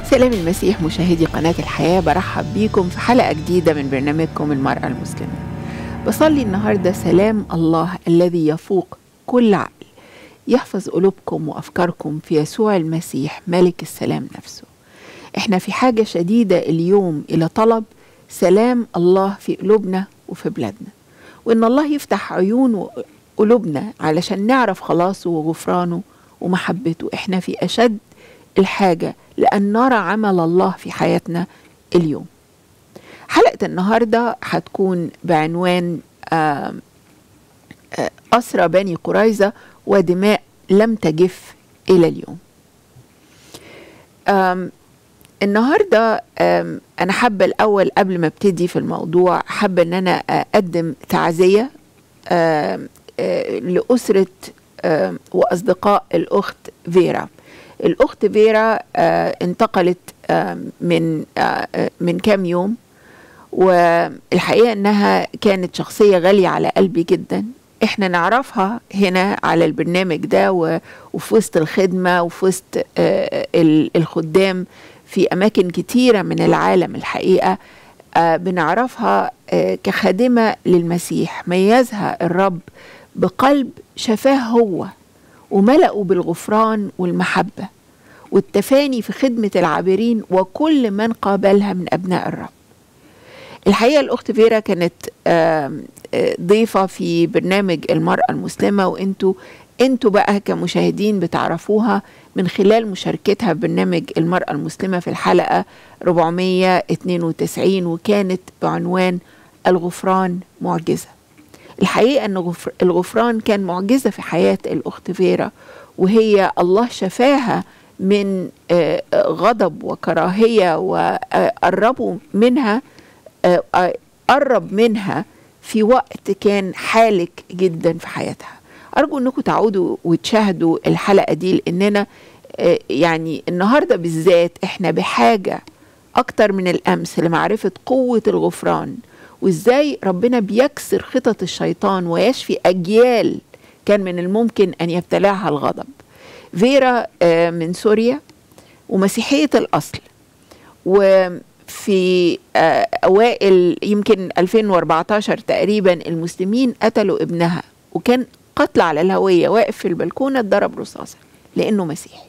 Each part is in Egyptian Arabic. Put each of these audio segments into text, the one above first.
سلام المسيح مشاهدي قناة الحياة برحب بيكم في حلقة جديدة من برنامجكم المرأة المسلمة بصلي النهاردة سلام الله الذي يفوق كل عقل يحفظ قلوبكم وأفكاركم في يسوع المسيح ملك السلام نفسه احنا في حاجة شديدة اليوم إلى طلب سلام الله في قلوبنا وفي بلادنا وإن الله يفتح عيون قلوبنا علشان نعرف خلاصه وغفرانه ومحبته احنا في أشد الحاجة لأن نرى عمل الله في حياتنا اليوم حلقة النهاردة هتكون بعنوان آم، آه، أسرى بني قريظة ودماء لم تجف إلى اليوم آم، النهاردة آم، أنا حابة الأول قبل ما ابتدي في الموضوع حابة أن أنا أقدم تعزية آم، آه، لأسرة آم، وأصدقاء الأخت فيرا الأخت فيرا آه، انتقلت آه، من آه، آه، من كام يوم والحقيقة أنها كانت شخصية غالية على قلبي جدا احنا نعرفها هنا على البرنامج ده و- وفي وسط الخدمة وفي وسط آه، ال- الخدام في أماكن كتيرة من العالم الحقيقة آه، بنعرفها آه، كخادمة للمسيح ميزها الرب بقلب شفاه هو وملأه بالغفران والمحبة والتفاني في خدمة العابرين وكل من قابلها من أبناء الرب الحقيقة الأخت فيرا كانت آم، آه، ضيفة في برنامج المرأة المسلمة وانتوا انتوا بقى كمشاهدين بتعرفوها من خلال مشاركتها في برنامج المرأة المسلمة في الحلقة 492 وكانت بعنوان الغفران معجزة الحقيقة أن غفر- الغفران كان معجزة في حياة الأخت فيرا وهي الله شفاها من آه، آه، غضب وكراهية وقربوا منها آه، آه، قرب منها في وقت كان حالك جدا في حياتها أرجو أنكم تعودوا وتشاهدوا الحلقة دي لأننا آه، يعني النهاردة بالذات إحنا بحاجة أكتر من الأمس لمعرفة قوة الغفران وإزاي ربنا بيكسر خطط الشيطان ويشفي أجيال كان من الممكن أن يبتلعها الغضب فيرا آه، من سوريا ومسيحية الأصل وفي آه، أوائل يمكن 2014 تقريبا المسلمين قتلوا ابنها وكان قتل على الهوية واقف في البلكونة اتضرب رصاصة لأنه مسيحي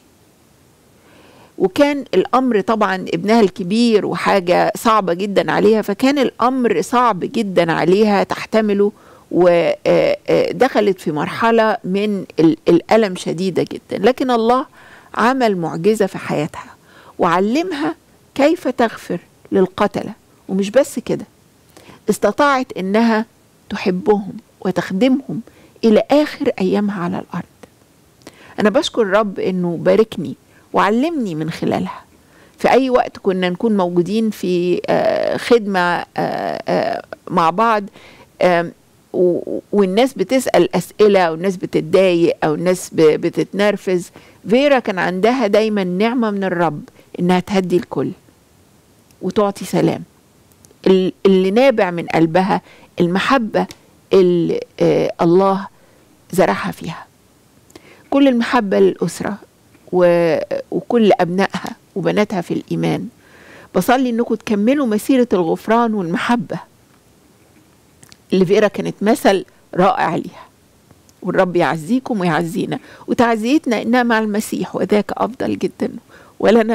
وكان الامر طبعا ابنها الكبير وحاجه صعبه جدا عليها فكان الامر صعب جدا عليها تحتمله ودخلت في مرحله من ال- الالم شديده جدا لكن الله عمل معجزه في حياتها وعلمها كيف تغفر للقتله ومش بس كده استطاعت انها تحبهم وتخدمهم الى اخر ايامها على الارض أنا بشكر الرب إنه باركني وعلمني من خلالها في أي وقت كنا نكون موجودين في آه، خدمة آه، آه، مع بعض آم، و- والناس بتسأل أسئلة والناس بتتضايق أو الناس ب- بتتنرفز فيرا كان عندها دايما نعمة من الرب إنها تهدي الكل وتعطي سلام ال- اللي نابع من قلبها المحبة اللي آه، الله زرعها فيها كل المحبة للأسرة و... وكل أبنائها وبناتها في الإيمان بصلي إنكم تكملوا مسيرة الغفران والمحبة اللي فيرا كانت مثل رائع ليها والرب يعزيكم ويعزينا وتعزيتنا إنها مع المسيح وذاك أفضل جدا ولنا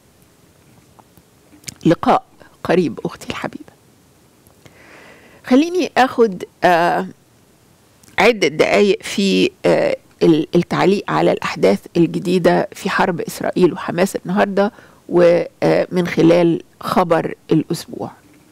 لقاء قريب أختي الحبيبة خليني أخد آه عدة دقايق في آه، ال- التعليق على الأحداث الجديدة في حرب إسرائيل وحماس النهاردة ومن خلال خبر الأسبوع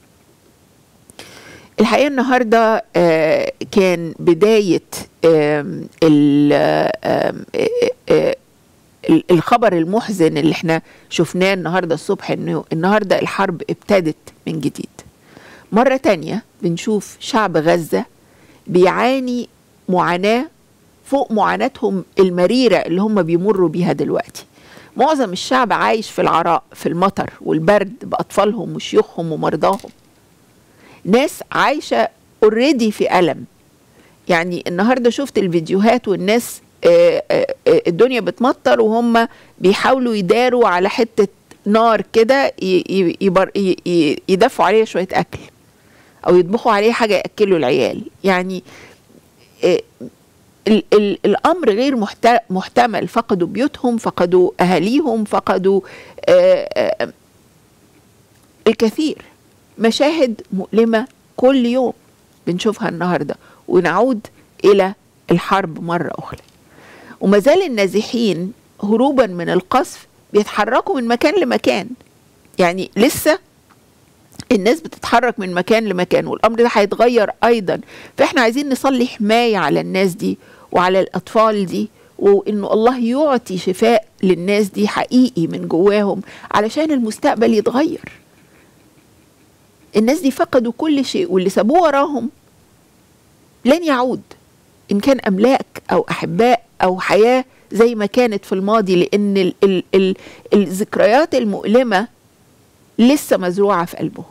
الحقيقة النهاردة آه، كان بداية آم، ال- آم، آه، آه، ال- الخبر المحزن اللي احنا شفناه النهاردة الصبح انه النهاردة الحرب ابتدت من جديد مرة تانية بنشوف شعب غزة بيعاني معاناة فوق معاناتهم المريرة اللي هم بيمروا بيها دلوقتي معظم الشعب عايش في العراء في المطر والبرد بأطفالهم وشيوخهم ومرضاهم ناس عايشة اوريدي في ألم يعني النهاردة شفت الفيديوهات والناس آه، آه، آه، الدنيا بتمطر وهم بيحاولوا يداروا على حتة نار كده ي- ي- يبر- ي- ي- يدفوا عليها شويه اكل او يطبخوا عليه حاجه ياكلوا العيال يعني آه، ال ال الامر غير محت- محتمل فقدوا بيوتهم فقدوا اهاليهم فقدوا آه، آه، الكثير مشاهد مؤلمه كل يوم بنشوفها النهارده ونعود الى الحرب مره اخرى وما زال النازحين هروبا من القصف بيتحركوا من مكان لمكان يعني لسه الناس بتتحرك من مكان لمكان والامر ده هيتغير ايضا فاحنا عايزين نصلي حمايه على الناس دي وعلى الاطفال دي وانه الله يعطي شفاء للناس دي حقيقي من جواهم علشان المستقبل يتغير الناس دي فقدوا كل شيء واللي سابوه وراهم لن يعود ان كان املاك او احباء او حياه زي ما كانت في الماضي لان ال ال ال الذكريات المؤلمه لسه مزروعه في قلبهم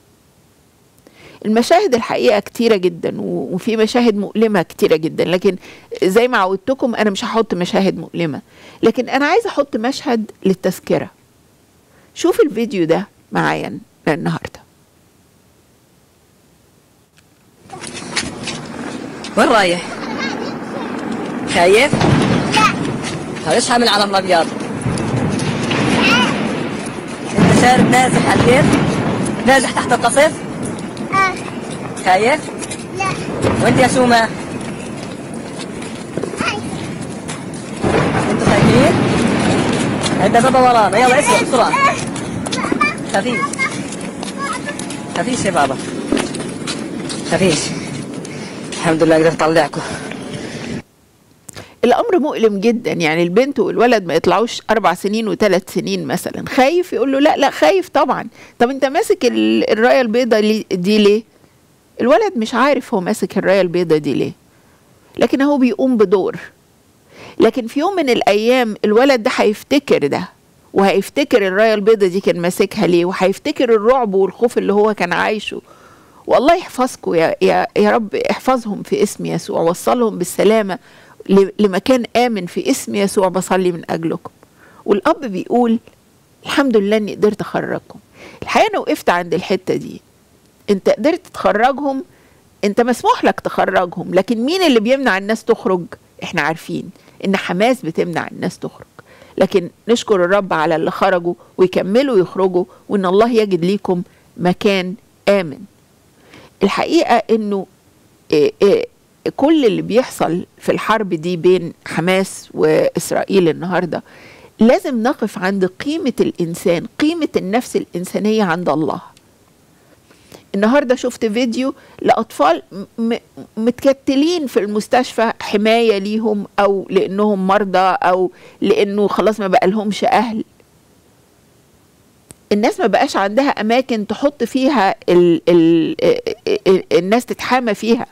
المشاهد الحقيقه كتيره جدا و- وفي مشاهد مؤلمه كتيره جدا لكن زي ما عودتكم انا مش هحط مشاهد مؤلمه لكن انا عايزه احط مشهد للتذكره شوف الفيديو ده معايا النهارده وين رايح؟ خايف؟ طيب ايش حامل علم الابيض؟ انت شارب نازح على البيت؟ نازح تحت القصف؟ خايف؟ لا وانت يا سومة؟ انتوا خايفين؟ عندنا بابا ورانا يلا اسمع بسرعة خفيف خفيف يا بابا خفيف الحمد لله قدرت اطلعكم الامر مؤلم جدا يعني البنت والولد ما يطلعوش اربع سنين وثلاث سنين مثلا خايف يقول له لا لا خايف طبعا طب انت ماسك ال- الرايه البيضاء لي- دي ليه الولد مش عارف هو ماسك الرايه البيضاء دي ليه لكن هو بيقوم بدور لكن في يوم من الايام الولد ده هيفتكر ده وهيفتكر الرايه البيضاء دي كان ماسكها ليه وهيفتكر الرعب والخوف اللي هو كان عايشه والله يحفظكم يا, يا, يا رب احفظهم في اسم يسوع وصلهم بالسلامة ل- لمكان آمن في اسم يسوع بصلي من أجلكم والأب بيقول الحمد لله إني قدرت أخرجكم الحقيقة أنا وقفت عند الحتة دي أنت قدرت تخرجهم أنت مسموح لك تخرجهم لكن مين اللي بيمنع الناس تخرج إحنا عارفين إن حماس بتمنع الناس تخرج لكن نشكر الرب على اللي خرجوا ويكملوا يخرجوا وإن الله يجد ليكم مكان آمن الحقيقه انه إيه إيه كل اللي بيحصل في الحرب دي بين حماس واسرائيل النهارده لازم نقف عند قيمه الانسان قيمه النفس الانسانيه عند الله النهارده شفت فيديو لاطفال م- م- متكتلين في المستشفى حمايه ليهم او لانهم مرضى او لانه خلاص ما بقى لهمش اهل الناس ما بقاش عندها اماكن تحط فيها ال ال ال الناس تتحامى فيها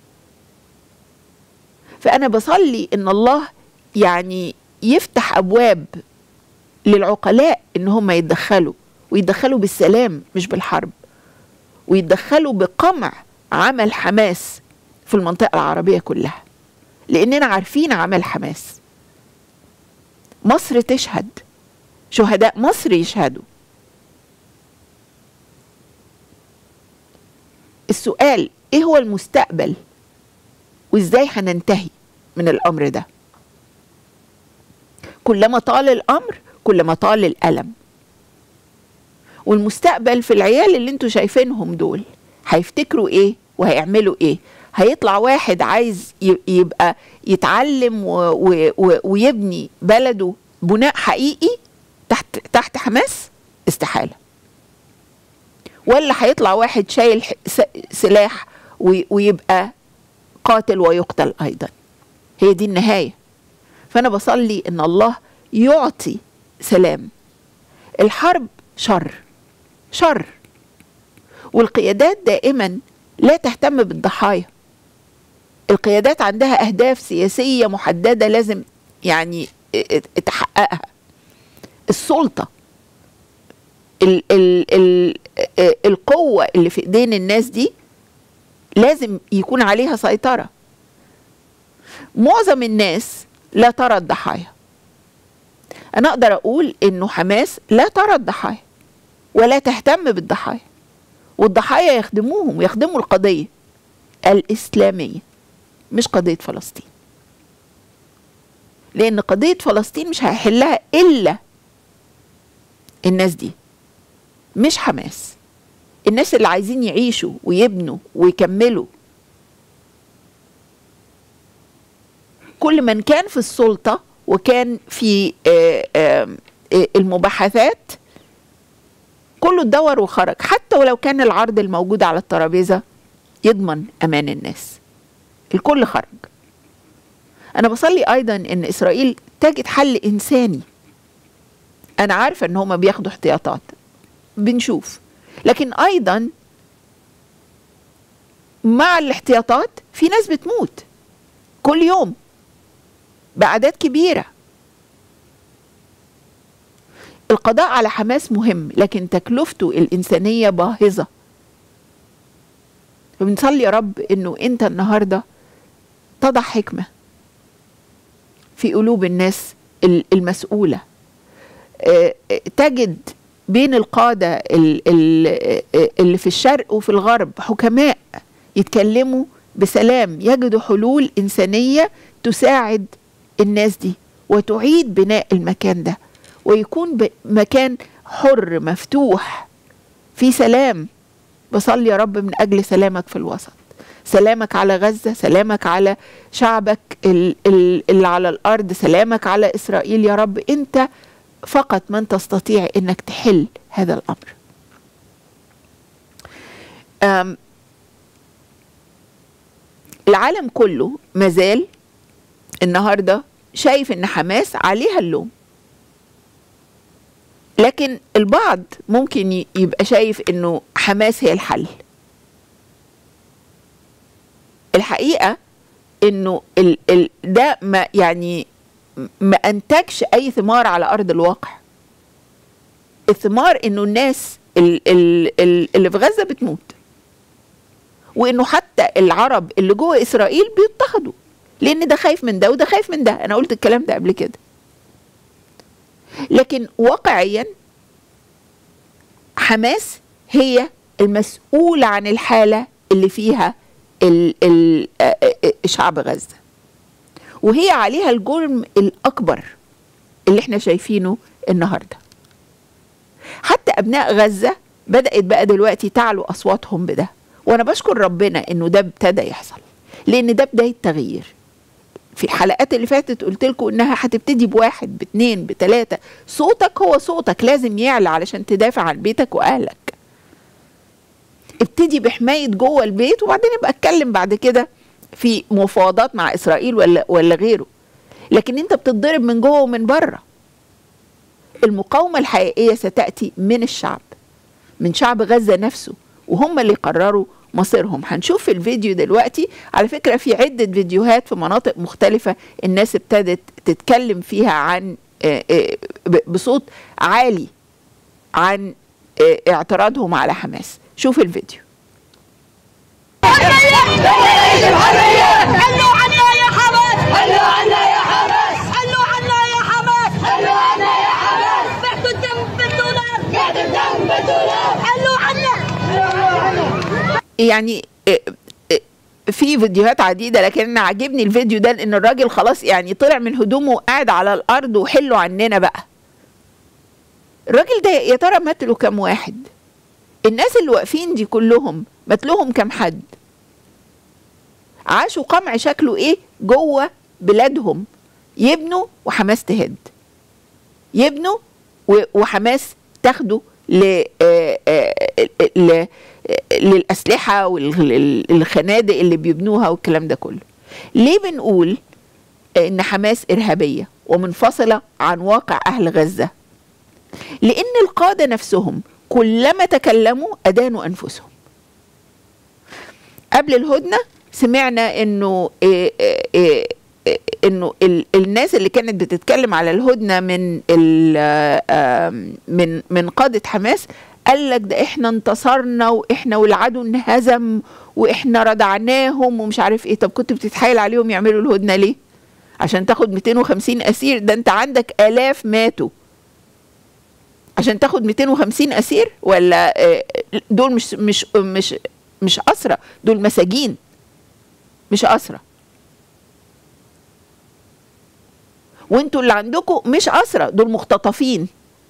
فانا بصلي ان الله يعني يفتح ابواب للعقلاء ان هم يتدخلوا ويتدخلوا بالسلام مش بالحرب ويتدخلوا بقمع عمل حماس في المنطقه العربيه كلها لاننا عارفين عمل حماس مصر تشهد شهداء مصر يشهدوا السؤال ايه هو المستقبل وازاي هننتهي من الامر ده كلما طال الامر كلما طال الالم والمستقبل في العيال اللي انتوا شايفينهم دول هيفتكروا ايه وهيعملوا ايه هيطلع واحد عايز ي- يبقى يتعلم و و و ويبني بلده بناء حقيقي تحت تحت حماس استحاله ولا هيطلع واحد شايل ح- س- سلاح وي- ويبقى قاتل ويقتل ايضا هي دي النهايه فانا بصلي ان الله يعطي سلام الحرب شر شر والقيادات دائما لا تهتم بالضحايا القيادات عندها اهداف سياسيه محدده لازم يعني تحققها السلطه ال ال ال القوه اللي في ايدين الناس دي لازم يكون عليها سيطره معظم الناس لا ترى الضحايا انا اقدر اقول انه حماس لا ترى الضحايا ولا تهتم بالضحايا والضحايا يخدموهم ويخدموا القضيه الاسلاميه مش قضيه فلسطين لان قضيه فلسطين مش هيحلها الا الناس دي مش حماس الناس اللي عايزين يعيشوا ويبنوا ويكملوا كل من كان في السلطة وكان في آه، آه، آه، المباحثات كله اتدور وخرج حتى ولو كان العرض الموجود على الترابيزة يضمن أمان الناس الكل خرج أنا بصلي أيضا إن إسرائيل تجد حل إنساني أنا عارفة إن هما بياخدوا احتياطات بنشوف لكن أيضا مع الاحتياطات في ناس بتموت كل يوم بأعداد كبيرة القضاء على حماس مهم لكن تكلفته الإنسانية باهظة فبنصلي يا رب إنه أنت النهاردة تضع حكمة في قلوب الناس ال- المسؤولة آه، آه، تجد بين القادة ال- ال- آه، اللي في الشرق وفي الغرب حكماء يتكلموا بسلام يجدوا حلول إنسانية تساعد الناس دي وتعيد بناء المكان ده ويكون ب- مكان حر مفتوح في سلام بصلي يا رب من أجل سلامك في الوسط سلامك على غزة سلامك على شعبك ال- ال- اللي على الأرض سلامك على إسرائيل يا رب أنت فقط من تستطيع أنك تحل هذا الأمر أم العالم كله مازال النهارده شايف ان حماس عليها اللوم لكن البعض ممكن ي- يبقى شايف انه حماس هي الحل الحقيقه انه ال ال ده ما يعني ما انتجش اي ثمار على ارض الواقع الثمار انه الناس ال ال ال اللي في غزه بتموت وانه حتى العرب اللي جوه اسرائيل بيضطهدوا لان ده خايف من ده وده خايف من ده انا قلت الكلام ده قبل كده لكن واقعيا حماس هي المسؤولة عن الحالة اللي فيها ال ال آه، آه، شعب غزة وهي عليها الجرم الأكبر اللي احنا شايفينه النهاردة حتى أبناء غزة بدأت بقى دلوقتي تعلو أصواتهم بده وأنا بشكر ربنا إنه ده ابتدى يحصل لأن ده بداية تغيير في الحلقات اللي فاتت قلت لكم انها هتبتدي بواحد باتنين بتلاتة صوتك هو صوتك لازم يعلى علشان تدافع عن بيتك واهلك ابتدي بحماية جوه البيت وبعدين ابقى اتكلم بعد كده في مفاوضات مع اسرائيل ولا ولا غيره لكن انت بتتضرب من جوه ومن بره المقاومة الحقيقية ستأتي من الشعب من شعب غزة نفسه وهم اللي قرروا مصيرهم هنشوف في الفيديو دلوقتي على فكرة في عدة فيديوهات في مناطق مختلفة الناس ابتدت تتكلم فيها عن آه، آه، ب- بصوت عالي عن آه، اعتراضهم على حماس شوف الفيديو حلوا عنا يا حماس حلوا عنا يا حماس حلوا عنا يا حماس حلوا عنا يا حماس بعتوا الدم بالدولار بعد الدم بالدولار حلوا عنا يعني آه، آه، في فيديوهات عديدة لكن أنا عاجبني الفيديو ده لأن الراجل خلاص يعني طلع من هدومه وقاعد على الأرض وحلوا عننا بقى الراجل ده يا ترى مات له كام واحد الناس اللي واقفين دي كلهم مات لهم كام حد عاشوا قمع شكله ايه جوه بلادهم يبنوا وحماس تهد يبنوا و- وحماس تاخده ل آه، آه، ل- للأسلحة والخنادق اللي بيبنوها والكلام ده كله ليه بنقول إن حماس إرهابية ومنفصلة عن واقع أهل غزة لأن القادة نفسهم كلما تكلموا أدانوا أنفسهم قبل الهدنة سمعنا إنه إيه إيه إيه إيه انه ال- الناس اللي كانت بتتكلم على الهدنه من ال- آم، من من قاده حماس قال لك ده احنا انتصرنا واحنا والعدو انهزم واحنا ردعناهم ومش عارف ايه طب كنت بتتحايل عليهم يعملوا الهدنه ليه؟ عشان تاخد 250 اسير ده انت عندك الاف ماتوا عشان تاخد 250 اسير ولا آه، دول مش مش مش مش اسرى دول مساجين مش اسرى وانتوا اللي عندكم مش اسرى دول مختطفين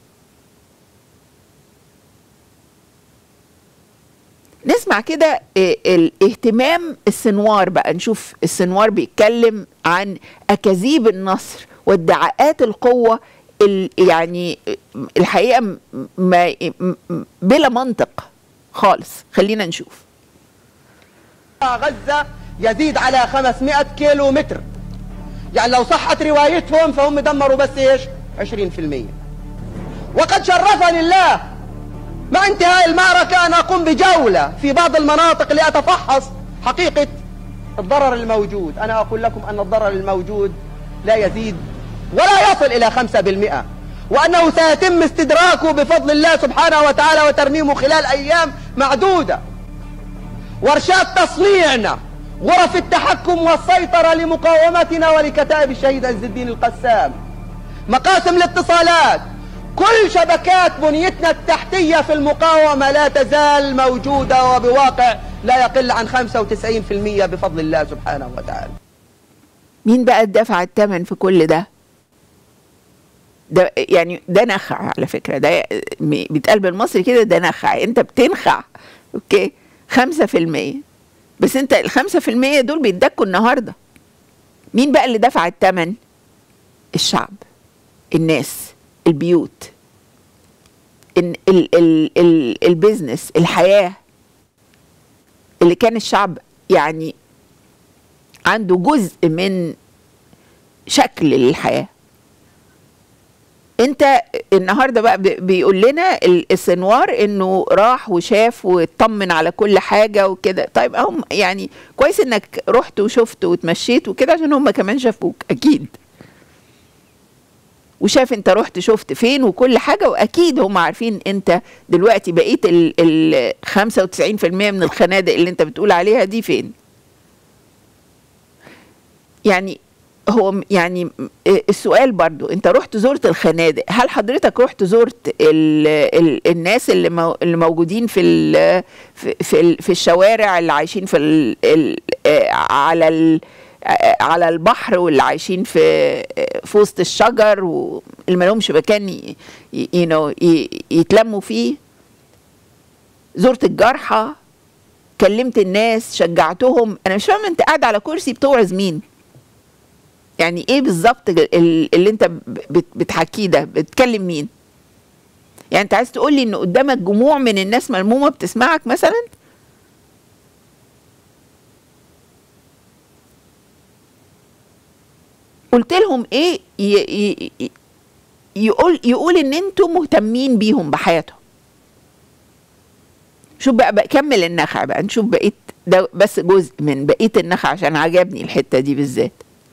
نسمع كده آه، الاهتمام السنوار بقى نشوف السنوار بيتكلم عن اكاذيب النصر وادعاءات القوه ال- يعني آه، الحقيقه م- ما م- م- بلا منطق خالص خلينا نشوف غزة يزيد على 500 كيلو متر يعني لو صحت روايتهم فهم دمروا بس ايش 20% وقد شرفني الله مع انتهاء المعركة أن أقوم بجولة في بعض المناطق لأتفحص حقيقة الضرر الموجود أنا أقول لكم أن الضرر الموجود لا يزيد ولا يصل إلى 5% وأنه سيتم استدراكه بفضل الله سبحانه وتعالى وترميمه خلال أيام معدودة ورشات تصنيعنا غرف التحكم والسيطرة لمقاومتنا ولكتائب الشهيد عز الدين القسام مقاسم الاتصالات كل شبكات بنيتنا التحتية في المقاومة لا تزال موجودة وبواقع لا يقل عن 95% بفضل الله سبحانه وتعالى مين بقى دفع الثمن في كل ده ده يعني ده نخع على فكره ده م- بيتقال بالمصري كده ده نخع انت بتنخع اوكي خمسة في المية بس انت الخمسة في المية دول بيدكوا النهاردة مين بقى اللي دفع الثمن الشعب الناس البيوت ال ال ال ال البيزنس الحياة اللي كان الشعب يعني عنده جزء من شكل للحياه انت النهارده بقى بي- بيقول لنا ال- السنوار انه راح وشاف واطمن على كل حاجه وكده طيب هم يعني كويس انك رحت وشفت وتمشيت وكده عشان هم كمان شافوك اكيد وشاف انت رحت شفت فين وكل حاجه واكيد هم عارفين انت دلوقتي بقيت ال ال 95% من الخنادق اللي انت بتقول عليها دي فين يعني هو م- يعني م- السؤال برضو انت رحت زرت الخنادق هل حضرتك رحت زرت ال ال الناس اللي مو اللي موجودين في ال في في, ال في الشوارع اللي عايشين في ال ال آه، على ال آه، على البحر واللي عايشين في آه، في وسط الشجر واللي ما لهمش مكان ي- ي- you know ي- يتلموا فيه زرت الجرحى كلمت الناس شجعتهم انا مش فاهمه انت قاعد على كرسي بتوعظ مين يعني ايه بالظبط ال- اللي انت بت- بتحكيه ده بتكلم مين يعني انت عايز تقول لي ان قدامك جموع من الناس ملمومه بتسمعك مثلا قلت لهم ايه ي ي ي يقول يقول ان انتم مهتمين بيهم بحياتهم شوف بقى, بقى كمل النخع بقى نشوف بقيت ده بس جزء من بقيه النخع عشان عجبني الحته دي بالذات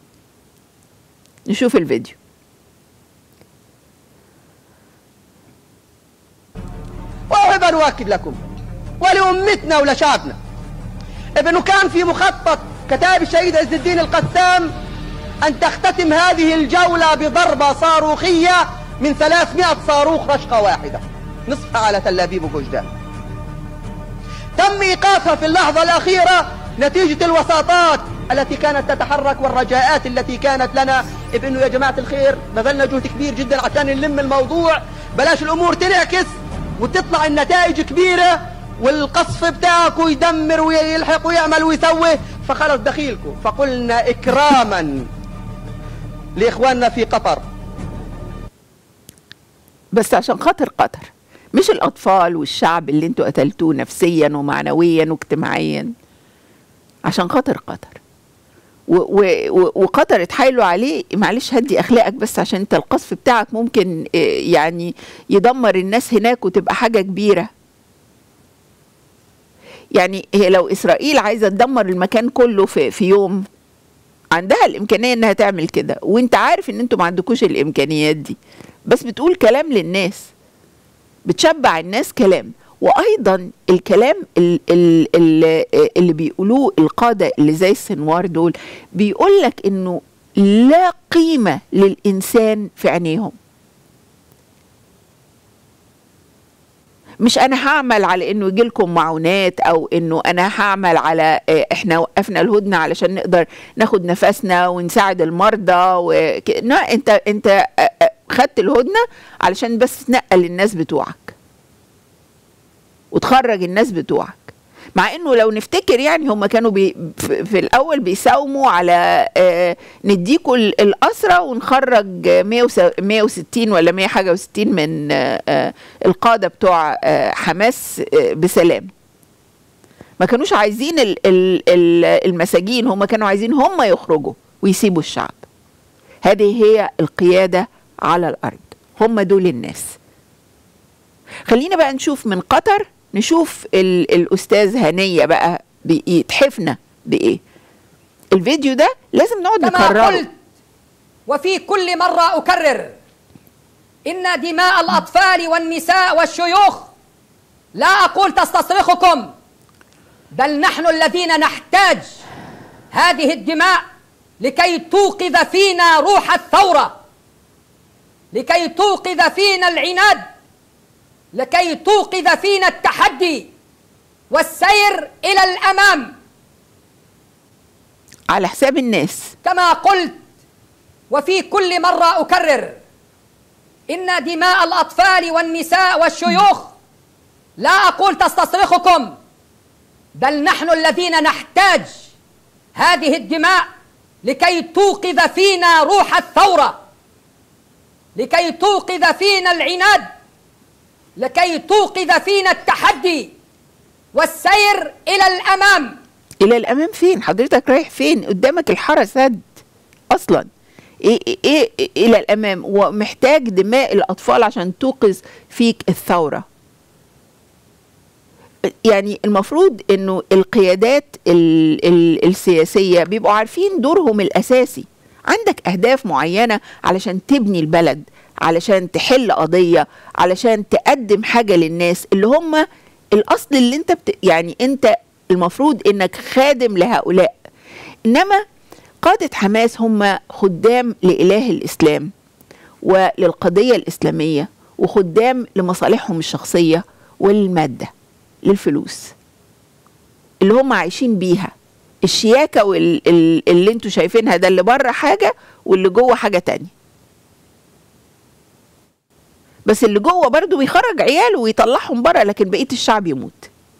نشوف الفيديو وأحب أن أؤكد لكم ولأمتنا ولشعبنا ابنه كان في مخطط كتاب الشهيد عز الدين القسام أن تختتم هذه الجولة بضربة صاروخية من 300 صاروخ رشقة واحدة نصفها على تل أبيب وجدان تم إيقافها في اللحظة الأخيرة نتيجة الوساطات التي كانت تتحرك والرجاءات التي كانت لنا بأنه يا جماعة الخير بذلنا جهد كبير جدا عشان نلم الموضوع بلاش الأمور تنعكس وتطلع النتائج كبيرة والقصف بتاعكم يدمر ويلحق ويعمل ويسوي فخلص دخيلكم فقلنا إكراما لإخواننا في قطر بس عشان خاطر قطر مش الأطفال والشعب اللي انتوا قتلتوه نفسيا ومعنويا واجتماعيا عشان خاطر قطر و و و وقطر اتحايلوا عليه معلش هدي اخلاقك بس عشان انت القصف بتاعك ممكن آه، يعني يدمر الناس هناك وتبقى حاجه كبيره يعني هي لو اسرائيل عايزه تدمر المكان كله في في يوم عندها الامكانيه انها تعمل كده وانت عارف ان انتوا ما عندكوش الامكانيات دي بس بتقول كلام للناس بتشبع الناس كلام وايضا الكلام ال- ال- ال- اللي بيقولوه القاده اللي زي السنوار دول بيقول لك انه لا قيمة للإنسان في عينيهم مش انا هعمل على انه يجي لكم معونات او انه انا هعمل على آه، احنا وقفنا الهدنه علشان نقدر ناخد نفسنا ونساعد المرضى وك... لا انت انت آه، آه، خدت الهدنه علشان بس تنقل الناس بتوعك وتخرج الناس بتوعك مع انه لو نفتكر يعني هم كانوا بي في, في الاول بيساوموا على آه نديكوا ال- الاسرى ونخرج آه، 160 ولا 100 حاجه و60 من آه آه القاده بتوع آه حماس آه بسلام ما كانوش عايزين ال- ال- ال- المساجين هم كانوا عايزين هم يخرجوا ويسيبوا الشعب هذه هي القياده على الارض هم دول الناس خلينا بقى نشوف من قطر نشوف ال الأستاذ هنية بقى بيتحفنا بإيه الفيديو ده لازم نقعد كما نكرره قلت وفي كل مرة أكرر إن دماء الأطفال والنساء والشيوخ لا أقول تستصرخكم بل نحن الذين نحتاج هذه الدماء لكي توقظ فينا روح الثورة لكي توقظ فينا العناد لكي توقظ فينا التحدي والسير إلى الأمام على حساب الناس كما قلت وفي كل مرة أكرر إن دماء الأطفال والنساء والشيوخ لا أقول تستصرخكم بل نحن الذين نحتاج هذه الدماء لكي توقظ فينا روح الثورة لكي توقظ فينا العناد لكي توقظ فينا التحدي والسير إلى الأمام إلى الأمام فين حضرتك رايح فين قدامك الحارة سد أصلا إيه, إيه, إيه, إيه إلى الأمام ومحتاج دماء الأطفال عشان توقظ فيك الثورة يعني المفروض انه القيادات ال ال السياسيه بيبقوا عارفين دورهم الاساسي عندك اهداف معينه علشان تبني البلد علشان تحل قضيه علشان تقدم حاجه للناس اللي هم الاصل اللي انت بت يعني انت المفروض انك خادم لهؤلاء انما قاده حماس هم خدام لاله الاسلام وللقضيه الاسلاميه وخدام لمصالحهم الشخصيه والماده للفلوس اللي هم عايشين بيها الشياكة وال- ال- اللي انتوا شايفينها ده اللي بره حاجة واللي جوه حاجة تانية بس اللي جوه برضو بيخرج عياله ويطلعهم بره لكن بقية الشعب يموت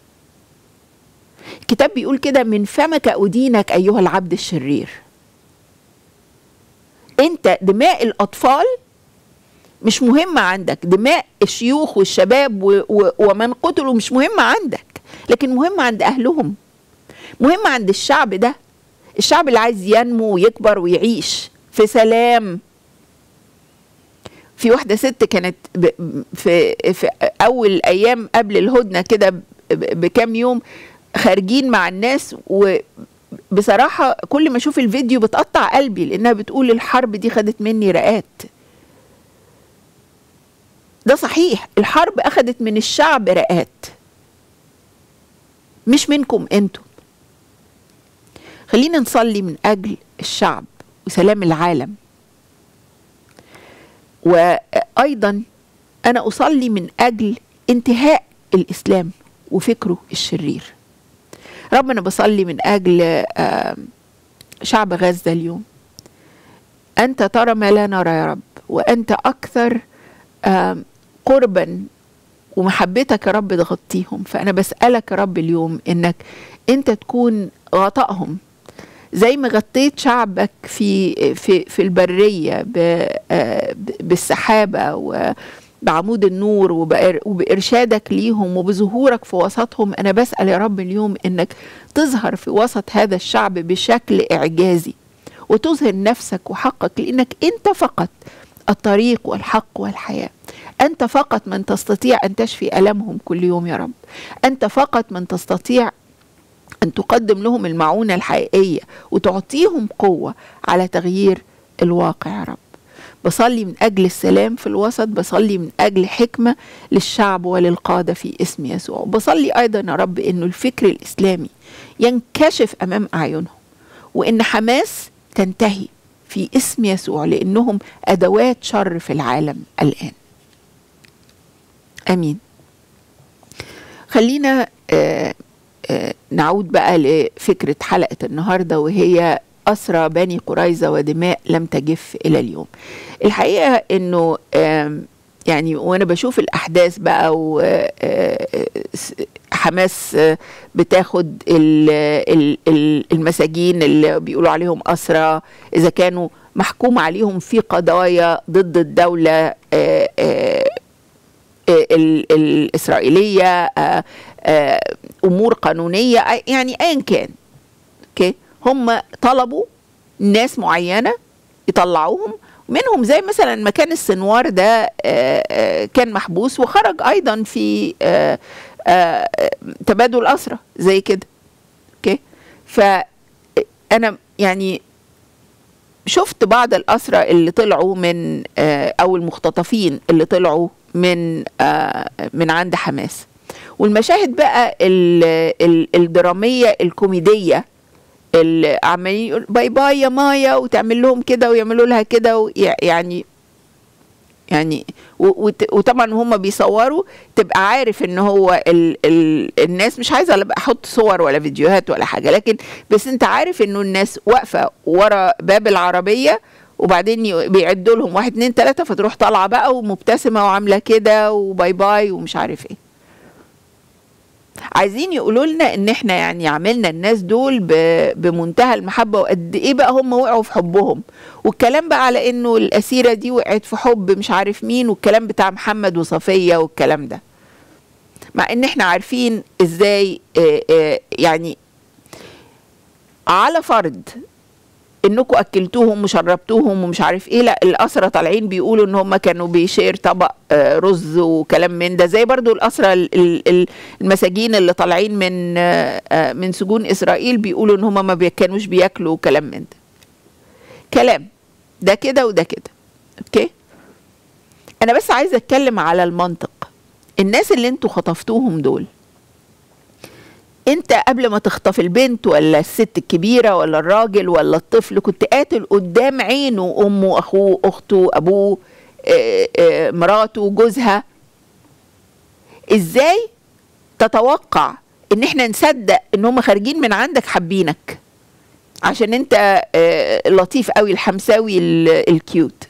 الكتاب بيقول كده من فمك أدينك أيها العبد الشرير انت دماء الأطفال مش مهمة عندك دماء الشيوخ والشباب و و ومن قتلوا مش مهمة عندك لكن مهمة عند أهلهم مهمة عند الشعب ده الشعب اللي عايز ينمو ويكبر ويعيش في سلام في واحدة ست كانت ب في, في أول أيام قبل الهدنة كده ب- بكام يوم خارجين مع الناس وبصراحة كل ما أشوف الفيديو بتقطع قلبي لأنها بتقول الحرب دي خدت مني رقات ده صحيح الحرب أخدت من الشعب رقات مش منكم انتم خلينا نصلي من أجل الشعب وسلام العالم وأيضا أنا أصلي من أجل انتهاء الإسلام وفكره الشرير رب أنا بصلي من أجل آم، شعب غزة اليوم أنت ترى ما لا نرى يا رب وأنت أكثر آم، قربا ومحبتك يا رب تغطيهم فأنا بسألك يا رب اليوم إنك أنت تكون غطائهم زي ما غطيت شعبك في في في البريه ب- آه، ب- بالسحابه وبعمود النور وبإر- وبارشادك ليهم وبظهورك في وسطهم انا بسال يا رب اليوم انك تظهر في وسط هذا الشعب بشكل اعجازي وتظهر نفسك وحقك لانك انت فقط الطريق والحق والحياه انت فقط من تستطيع ان تشفي المهم كل يوم يا رب انت فقط من تستطيع أن تقدم لهم المعونة الحقيقية وتعطيهم قوة على تغيير الواقع يا رب بصلي من أجل السلام في الوسط بصلي من أجل حكمة للشعب وللقادة في اسم يسوع بصلي أيضا يا رب أنه الفكر الإسلامي ينكشف أمام أعينهم وأن حماس تنتهي في اسم يسوع لانهم ادوات شر في العالم الان امين خلينا آه، آه، نعود بقى لفكره حلقه النهارده وهي اسرى بني قريظه ودماء لم تجف الى اليوم الحقيقه انه آم، يعني وانا بشوف الاحداث بقى وحماس بتاخد ال- ال- ال- المساجين اللي بيقولوا عليهم اسرى اذا كانوا محكوم عليهم في قضايا ضد الدوله آه، آه، ال- الاسرائيليه آه، آه، امور قانونيه آه، يعني ايا كان اوكي هم طلبوا ناس معينه يطلعوهم منهم زي مثلا مكان السنوار ده آه، آه، كان محبوس وخرج ايضا في آه، آه، تبادل اسرى زي كده اوكي فانا يعني شفت بعض الأسرى اللي طلعوا من آه، أو المختطفين اللي طلعوا من آه، من عند حماس والمشاهد بقى ال- ال- الدرامية الكوميدية اللي عمالين يقول باي باي يا مايا وتعمل لهم كده ويعملوا لها كده ويع- يعني يعني و- وت- وطبعا هم بيصوروا تبقى عارف ان هو ال ال الناس مش عايزه لا بقى احط صور ولا فيديوهات ولا حاجه لكن بس انت عارف انه الناس واقفه ورا باب العربيه وبعدين ي- بيعدوا لهم واحد اتنين تلاته فتروح طالعه بقى ومبتسمه وعامله كده وباي باي ومش عارف ايه عايزين يقولوا لنا ان احنا يعني عملنا الناس دول ب- بمنتهى المحبه وقد ايه بقى هم وقعوا في حبهم والكلام بقى على انه الاسيره دي وقعت في حب مش عارف مين والكلام بتاع محمد وصفيه والكلام ده مع ان احنا عارفين ازاي آه، آه، يعني على فرض انكم اكلتوهم وشربتوهم ومش عارف ايه لا الاسرى طالعين بيقولوا ان هم كانوا بيشير طبق آه، رز وكلام من ده زي برضو الاسرى ال- ال- ال- المساجين اللي طالعين من آه، آه، من سجون اسرائيل بيقولوا ان هم ما بي- كانوش بياكلوا كلام من ده كلام ده كده وده كده اوكي انا بس عايزه اتكلم على المنطق الناس اللي انتوا خطفتوهم دول انت قبل ما تخطف البنت ولا الست الكبيرة ولا الراجل ولا الطفل كنت قاتل قدام عينه امه اخوه اخته ابوه آه، آه، مراته جوزها ازاي تتوقع ان احنا نصدق ان هم خارجين من عندك حابينك عشان انت آه، لطيف قوي الحمساوي ال- الكيوت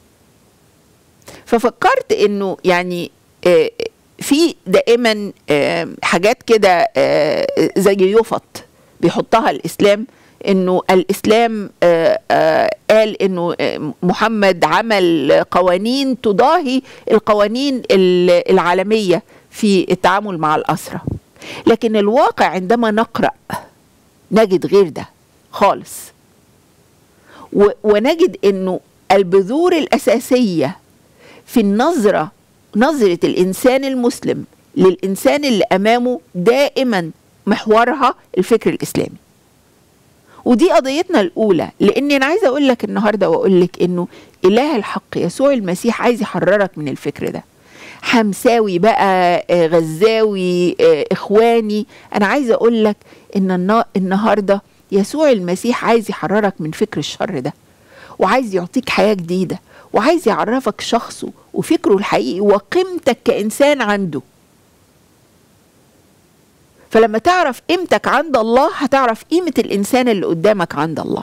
ففكرت انه يعني آه، في دائما آه، حاجات كده آه، زي يفط بيحطها الاسلام انه الاسلام آه، آه، قال انه آه، محمد عمل قوانين تضاهي القوانين ال- العالميه في التعامل مع الاسرى لكن الواقع عندما نقرا نجد غير ده خالص و- ونجد انه البذور الاساسيه في النظره نظره الانسان المسلم للانسان اللي امامه دائما محورها الفكر الاسلامي ودي قضيتنا الاولى لان انا عايزه اقول لك النهارده واقول لك انه اله الحق يسوع المسيح عايز يحررك من الفكر ده حمساوي بقى آه، غزاوي آه، اخواني انا عايزه اقول لك ان النا- النهارده يسوع المسيح عايز يحررك من فكر الشر ده وعايز يعطيك حياه جديده وعايز يعرفك شخصه وفكره الحقيقي وقيمتك كانسان عنده فلما تعرف قيمتك عند الله هتعرف قيمه الانسان اللي قدامك عند الله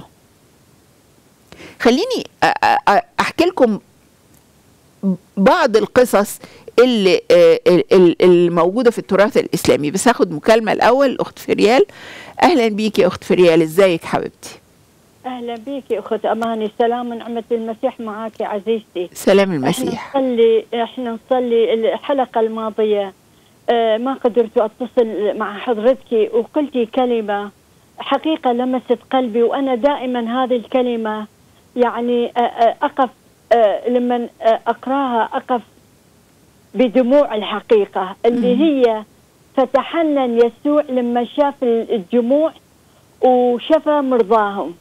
خليني أ- أ- أ- احكي لكم بعض القصص اللي آه، ال- ال- الموجوده في التراث الاسلامي بس هاخد مكالمه الاول اخت فريال اهلا بيكي يا اخت فريال ازيك حبيبتي اهلا بك يا اخت اماني سلام ونعمه المسيح معك يا عزيزتي سلام احنا المسيح نصلي احنا نصلي الحلقه الماضيه آه، ما قدرت اتصل مع حضرتك وقلتي كلمه حقيقه لمست قلبي وانا دائما هذه الكلمه يعني آه، آه، اقف آه، لما آه، اقراها اقف بدموع الحقيقه اللي هي فتحنن يسوع لما شاف الجموع وشفى مرضاهم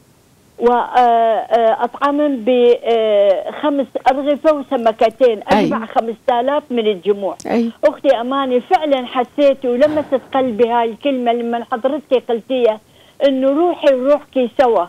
وأطعمهم بخمس أرغفة وسمكتين أجمع أيوة. خمسة آلاف من الجموع أيوة. أختي أماني فعلا حسيت ولمست قلبي هاي الكلمة لما حضرتك قلتيها إنه روحي وروحك سوا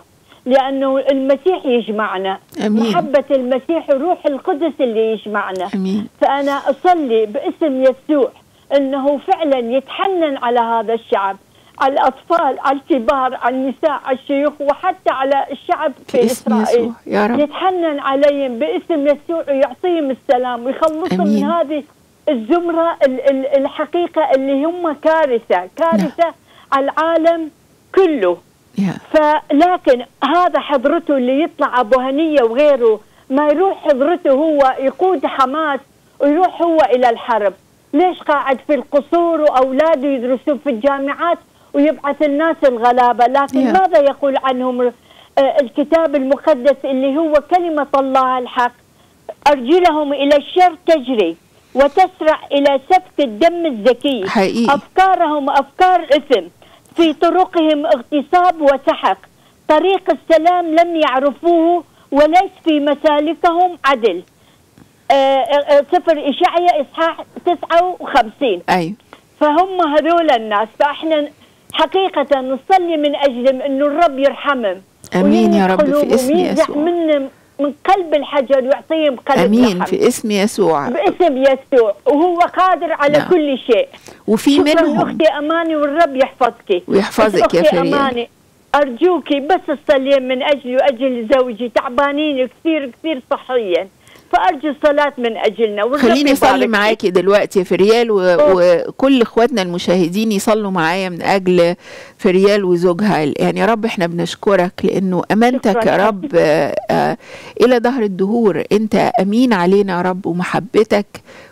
لأنه المسيح يجمعنا أمين. محبة المسيح وروح القدس اللي يجمعنا امين فأنا أصلي باسم يسوع أنه فعلا يتحنن على هذا الشعب على الأطفال على الكبار على النساء على الشيوخ وحتى على الشعب في, في اسم إسرائيل يسوع يا رب يتحنن عليهم باسم يسوع ويعطيهم السلام ويخلصهم أمين. من هذه الزمرة ال- ال- الحقيقة اللي هم كارثة كارثة على العالم كله يا فلكن هذا حضرته اللي يطلع ابو هنيه وغيره ما يروح حضرته هو يقود حماس ويروح هو الى الحرب ليش قاعد في القصور واولاده يدرسون في الجامعات ويبعث الناس الغلابه لكن Yeah. ماذا يقول عنهم آه، الكتاب المقدس اللي هو كلمه الله الحق ارجلهم الى الشر تجري وتسرع الى سفك الدم الزكي حقيقي. افكارهم افكار اثم في طرقهم اغتصاب وسحق طريق السلام لم يعرفوه وليس في مسالكهم عدل آه، آه، آه، سفر إشعيا إصحاح 59 ايوه فهم هذول الناس فإحنا حقيقة نصلي من أجلهم إنه الرب يرحمهم امين يا رب في ويملك اسم قلوبهم، ينزع يسوع من من قلب الحجر ويعطيهم قلب امين رحم. في اسم يسوع باسم يسوع وهو قادر على نعم. كل شيء وفي شكرا منهم اختي اماني والرب يحفظك ويحفظك بس يا أختي فريال. اماني ارجوكي بس تصلين من اجلي واجل زوجي تعبانين كثير كثير صحيا فارجو الصلاه من اجلنا والرب خليني اصلي يبارك معاكي دلوقتي يا فريال و... أوه. وكل اخواتنا المشاهدين يصلوا معايا من اجل فريال وزوجها يعني يا رب احنا بنشكرك لانه امانتك شكراً. يا رب آه، آه، الى ظهر الدهور انت امين علينا يا رب ومحبتك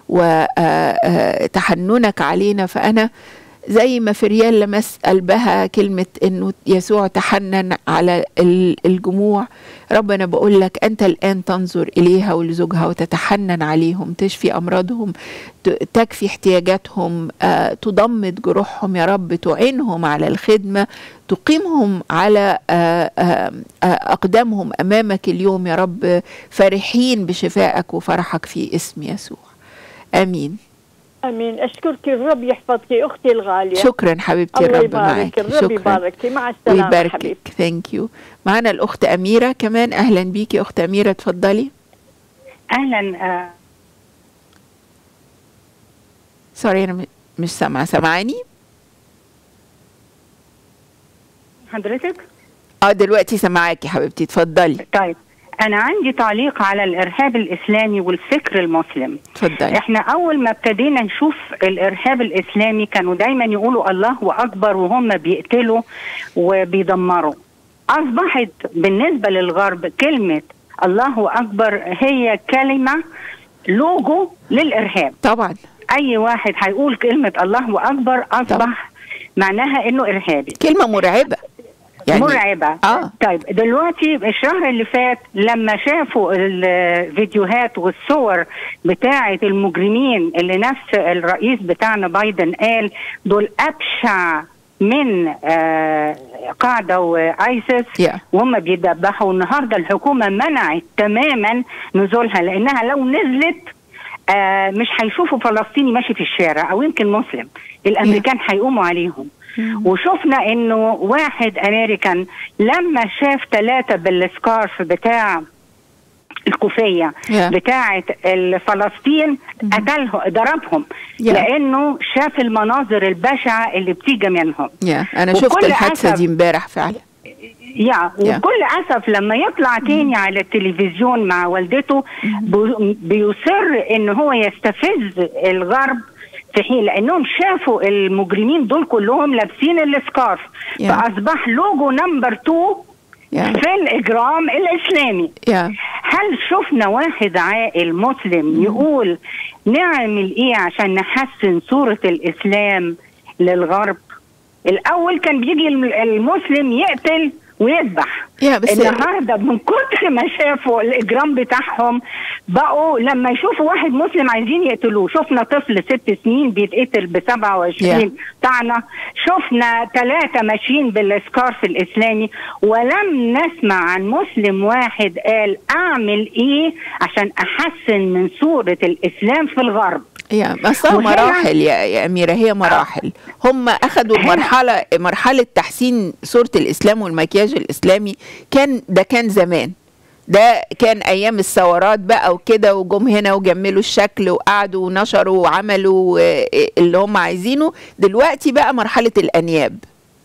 وتحننك علينا فانا زي ما فريال لمس قلبها كلمة انه يسوع تحنن على ال- الجموع ربنا بقول لك انت الان تنظر اليها ولزوجها وتتحنن عليهم تشفي امراضهم ت- تكفي احتياجاتهم آه، تضمد جروحهم يا رب تعينهم على الخدمة تقيمهم على آه، آه، آه، اقدامهم امامك اليوم يا رب فرحين بشفائك وفرحك في اسم يسوع امين امين اشكرك الرب يحفظك اختي الغاليه شكرا حبيبتي الله الرب معاك يبارك الرب شكرا يبارك مع السلامه ويباركك حبيبتي ثانك يو معانا الاخت اميره كمان اهلا بيكي اخت اميره اتفضلي اهلا آه، سوري انا م- مش سامعه سامعاني حضرتك اه دلوقتي سامعاكي حبيبتي اتفضلي طيب انا عندي تعليق على الارهاب الاسلامي والفكر المسلم اتفضلي احنا اول ما ابتدينا نشوف الارهاب الاسلامي كانوا دايما يقولوا الله اكبر وهم بيقتلوا وبيدمروا اصبحت بالنسبه للغرب كلمه الله اكبر هي كلمه لوجو للارهاب طبعا اي واحد هيقول كلمه الله اكبر اصبح معناها انه ارهابي كلمه مرعبه يعني مرعبة آه. طيب دلوقتي الشهر اللي فات لما شافوا الفيديوهات والصور بتاعة المجرمين اللي نفس الرئيس بتاعنا بايدن قال دول أبشع من آه قاعدة وآيسيس Yeah. وهم بيدبحوا النهاردة الحكومة منعت تماما نزولها لأنها لو نزلت آه مش هيشوفوا فلسطيني ماشي في الشارع أو يمكن مسلم الأمريكان هيقوموا عليهم وشفنا انه واحد امريكان لما شاف ثلاثه بالسكارف بتاع الكوفيه Yeah. بتاعه فلسطين قتلهم ضربهم Yeah. لانه شاف المناظر البشعه اللي بتيجي منهم يا انا شفت وبكل الحادثه أسف- دي امبارح فعلا يا Yeah. وبكل اسف لما يطلع تاني على التلفزيون مع والدته بي- بيصر ان هو يستفز الغرب في حين لانهم شافوا المجرمين دول كلهم لابسين السكارف Yeah. فاصبح لوجو نمبر 2 Yeah. في الاجرام الاسلامي يا هل شفنا واحد عاقل مسلم يقول نعمل ايه عشان نحسن صورة الاسلام للغرب الاول كان بيجي الم- المسلم يقتل ويذبح يا بس النهارده من كتر ما شافوا الاجرام بتاعهم بقوا لما يشوفوا واحد مسلم عايزين يقتلوه شفنا طفل ست سنين بيتقتل ب 27 Yeah. طعنه شفنا ثلاثه ماشيين بالسكارف الاسلامي ولم نسمع عن مسلم واحد قال اعمل ايه عشان احسن من صوره الاسلام في الغرب يا بس هو وهنا- مراحل يا, يا أميرة هي مراحل هم أخذوا هنا- مرحلة مرحلة تحسين صورة الإسلام والمكياج الإسلامي كان ده كان زمان ده كان ايام الثورات بقى وكده وجم هنا وجملوا الشكل وقعدوا ونشروا وعملوا آه، اللي هم عايزينه دلوقتي بقى مرحله الانياب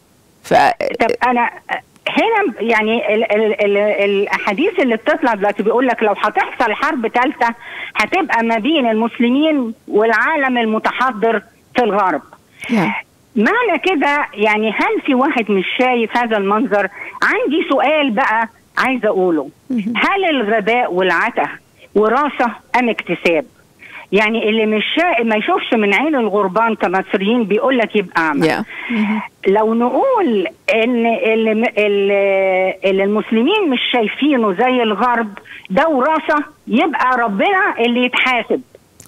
ف طب انا هنا يعني ال ال ال الاحاديث اللي بتطلع دلوقتي بيقول لك لو هتحصل حرب ثالثه هتبقى ما بين المسلمين والعالم المتحضر في الغرب يا. معنى كده يعني هل في واحد مش شايف هذا المنظر عندي سؤال بقى عايزه اقوله هل الغباء والعته وراثه ام اكتساب يعني اللي مش شا... ما يشوفش من عين الغربان كمصريين بيقول لك يبقى اعمى يا. لو نقول ان اللي, اللي, اللي المسلمين مش شايفينه زي الغرب ده وراثه يبقى ربنا اللي يتحاسب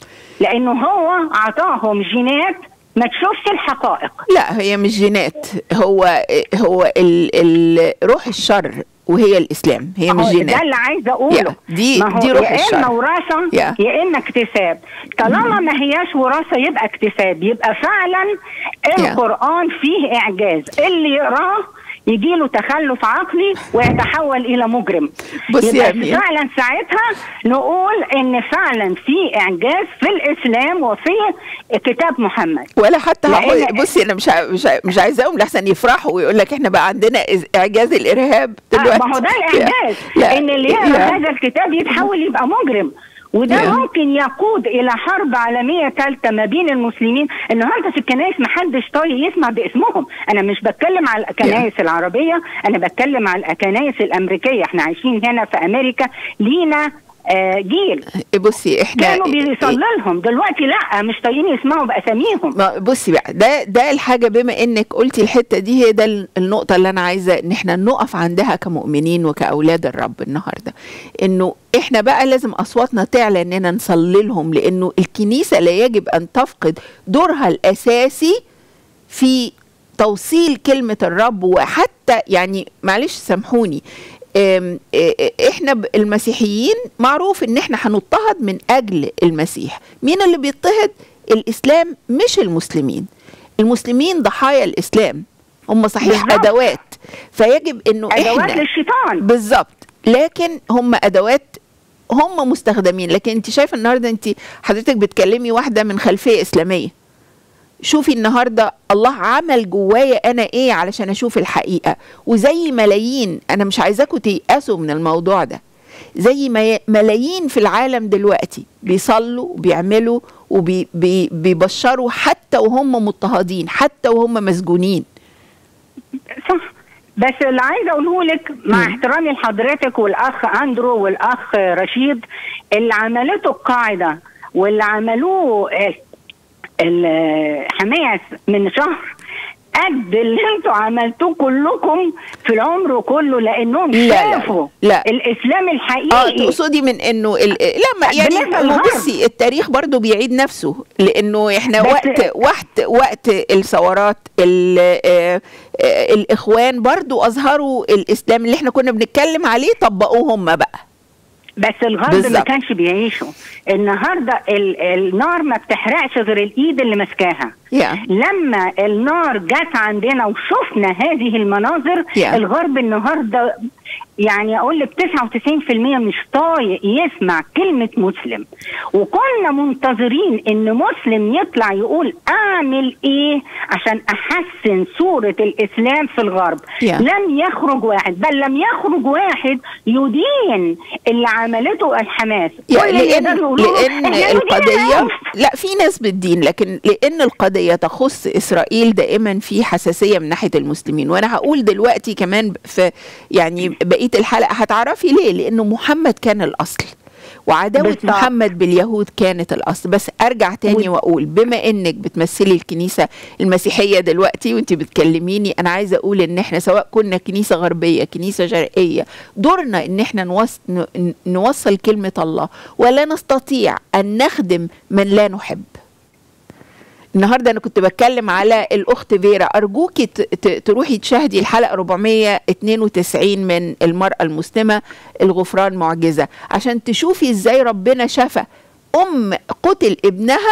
لانه هو عطاهم جينات ما تشوفش الحقائق لا هي مش جينات هو هو ال ال روح الشر وهي الاسلام هي مش أهو جينات ده اللي عايزه اقوله يا، دي- ما هو دي روح يا اما الشر. وراثه يا. يا اما اكتساب طالما ما هياش وراثه يبقى اكتساب يبقى فعلا يا. القران فيه اعجاز اللي يقراه يجي له تخلف عقلي ويتحول الى مجرم بصي يا يبقى أمير. فعلا ساعتها نقول ان فعلا في اعجاز في الاسلام وفي كتاب محمد ولا حتى لأن- هقول بصي انا مش ع- مش ع- مش عايزاهم لحسن يفرحوا ويقول لك احنا بقى عندنا إز- اعجاز الارهاب آه، دلوقتي ما هو ده يا. الاعجاز لا. ان اللي يقرا لا. هذا الكتاب يتحول يبقى مجرم وده يا. ممكن يقود الى حرب عالميه ثالثه ما بين المسلمين النهارده في الكنائس ما حدش طايق يسمع باسمهم انا مش بتكلم على الكنائس العربيه انا بتكلم على الكنائس الامريكيه احنا عايشين هنا في امريكا لينا آه، جيل بصي احنا كانوا بيصلوا لهم دلوقتي لا مش طايقين يسمعوا باساميهم ما بصي بقى ده ده الحاجه بما انك قلتي الحته دي هي ده ال- النقطه اللي انا عايزه ان احنا نقف عندها كمؤمنين وكاولاد الرب النهارده انه احنا بقى لازم اصواتنا تعلى اننا نصلي لهم لانه الكنيسه لا يجب ان تفقد دورها الاساسي في توصيل كلمة الرب وحتى يعني معلش سامحوني أم، إ- احنا ب- المسيحيين معروف ان احنا هنضطهد من اجل المسيح مين اللي بيضطهد الاسلام مش المسلمين المسلمين ضحايا الاسلام هم صحيح بالظبط. ادوات فيجب انه ادوات احنا للشيطان بالظبط لكن هم ادوات هم مستخدمين لكن انت شايفه النهارده انت حضرتك بتكلمي واحده من خلفيه اسلاميه شوفي النهارده الله عمل جوايا انا ايه علشان اشوف الحقيقه وزي ملايين انا مش عايزاكم تيأسوا من الموضوع ده زي ما ي- ملايين في العالم دلوقتي بيصلوا وبيعملوا وبيبشروا حتى وهم مضطهدين حتى وهم مسجونين صح بس اللي عايزه اقوله لك مع مم. احترامي لحضرتك والاخ اندرو والاخ رشيد اللي عملته القاعده واللي عملوه آه، ال- حماس من شهر قد اللي انتوا عملتوه كلكم في العمر كله لانهم لا، لا، شافوا لا. الاسلام اه الحقيقي تقصدي من انه ال... لا ما يعني بالنسبة ما للغرب. بصي التاريخ برضو بيعيد نفسه لانه احنا بس- وقت وقت وقت الثورات ال... آه، آه، الاخوان برضو اظهروا الاسلام اللي احنا كنا بنتكلم عليه طبقوه هم بقى بس الغرب ما بالظبط. كانش بيعيشوا النهارده ال- النار ما بتحرقش غير الايد اللي ماسكاها يا لما النار جت عندنا وشفنا هذه المناظر Yeah. الغرب النهارده يعني اقول لك 99% مش طايق يسمع كلمه مسلم وكنا منتظرين ان مسلم يطلع يقول اعمل ايه عشان احسن صوره الاسلام في الغرب Yeah. لم يخرج واحد بل لم يخرج واحد يدين اللي عملته الحماس يا كل اللي لان يقدروا يقولوا لان إحنا ندين القضيه العنف. لا في ناس بالدين لكن لان القضيه تخص اسرائيل دائما في حساسيه من ناحيه المسلمين وانا هقول دلوقتي كمان في يعني بقيه الحلقه هتعرفي ليه لانه محمد كان الاصل وعداوة بالظبط. محمد باليهود كانت الأصل بس أرجع تاني وأقول بما إنك بتمثلي الكنيسة المسيحية دلوقتي وأنت بتكلميني أنا عايزة أقول إن إحنا سواء كنا كنيسة غربية كنيسة شرقية دورنا إن إحنا نوص... ن- نوصل كلمة الله ولا نستطيع أن نخدم من لا نحب النهارده انا كنت بتكلم على الاخت فيرا ارجوكي ت- ت- تروحي تشاهدي الحلقه 492 من المراه المسلمه الغفران معجزه عشان تشوفي ازاي ربنا شفى ام قتل ابنها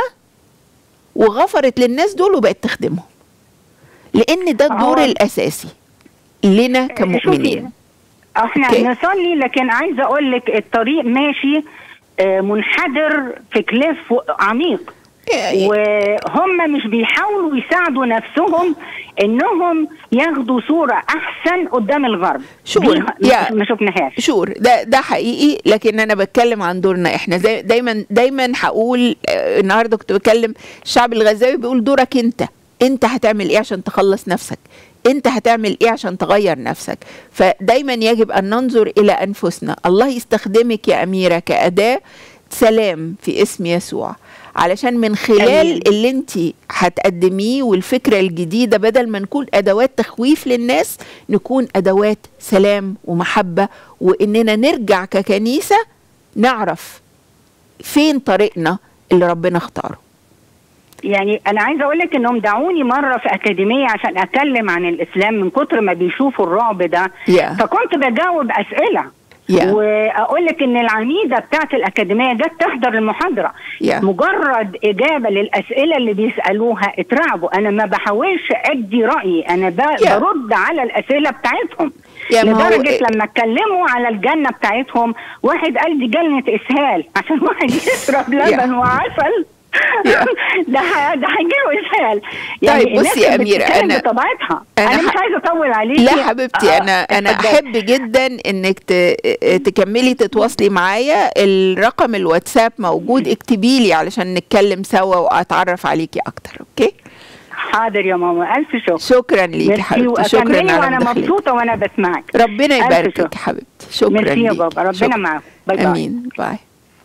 وغفرت للناس دول وبقت تخدمهم لان ده الدور هو- الاساسي لنا كمؤمنين شوفي، احنا أوكي. نصلي لكن عايزه اقول لك الطريق ماشي آه، منحدر في كليف عميق وهم مش بيحاولوا يساعدوا نفسهم انهم ياخدوا صوره احسن قدام الغرب شور. دي يا- ما شفناهاش شور ده ده حقيقي لكن انا بتكلم عن دورنا احنا زي دايما دايما هقول آه، النهارده كنت بكلم الشعب الغزاوي بيقول دورك انت انت هتعمل ايه عشان تخلص نفسك انت هتعمل ايه عشان تغير نفسك فدايما يجب ان ننظر الى انفسنا الله يستخدمك يا اميره كاداه سلام في اسم يسوع علشان من خلال آمين. اللي انت هتقدميه والفكره الجديده بدل ما نكون ادوات تخويف للناس نكون ادوات سلام ومحبه واننا نرجع ككنيسه نعرف فين طريقنا اللي ربنا اختاره يعني انا عايزه اقول لك انهم دعوني مره في اكاديميه عشان اتكلم عن الاسلام من كتر ما بيشوفوا الرعب ده Yeah. فكنت بجاوب اسئله Yeah. واقول لك ان العميده بتاعت الاكاديميه جت تحضر المحاضره Yeah. مجرد اجابه للاسئله اللي بيسالوها اترعبوا انا ما بحاولش ادي رايي انا ب- Yeah. برد على الاسئله بتاعتهم Yeah, ما هو- لدرجه لما اتكلموا على الجنه بتاعتهم واحد قال دي جنه اسهال عشان واحد يشرب لبن Yeah. وعسل ده ه- ده هيجيله اسهال طيب الناس بصي يا كانت أميرة، بتتكلم أنا- بطبيعتها أنا انا, مش ح- عايزه اطول عليكي لا حبيبتي آه، انا انا اتفضلي. احب جدا انك ت- تكملي تتواصلي معايا الرقم الواتساب موجود اكتبي لي علشان نتكلم سوا واتعرف عليكي اكتر اوكي حاضر يا ماما الف شكر شكرا ليكي ميرسي حبيبتي شكرا وأكملي على وانا مداخلتك مبسوطه وانا بسمعك ربنا ألف يبارك شكر. لك يا حبيبتي شكرا ميرسي يا ليكي. بابا، ربنا شكرا. معاك. باي باي. امين باي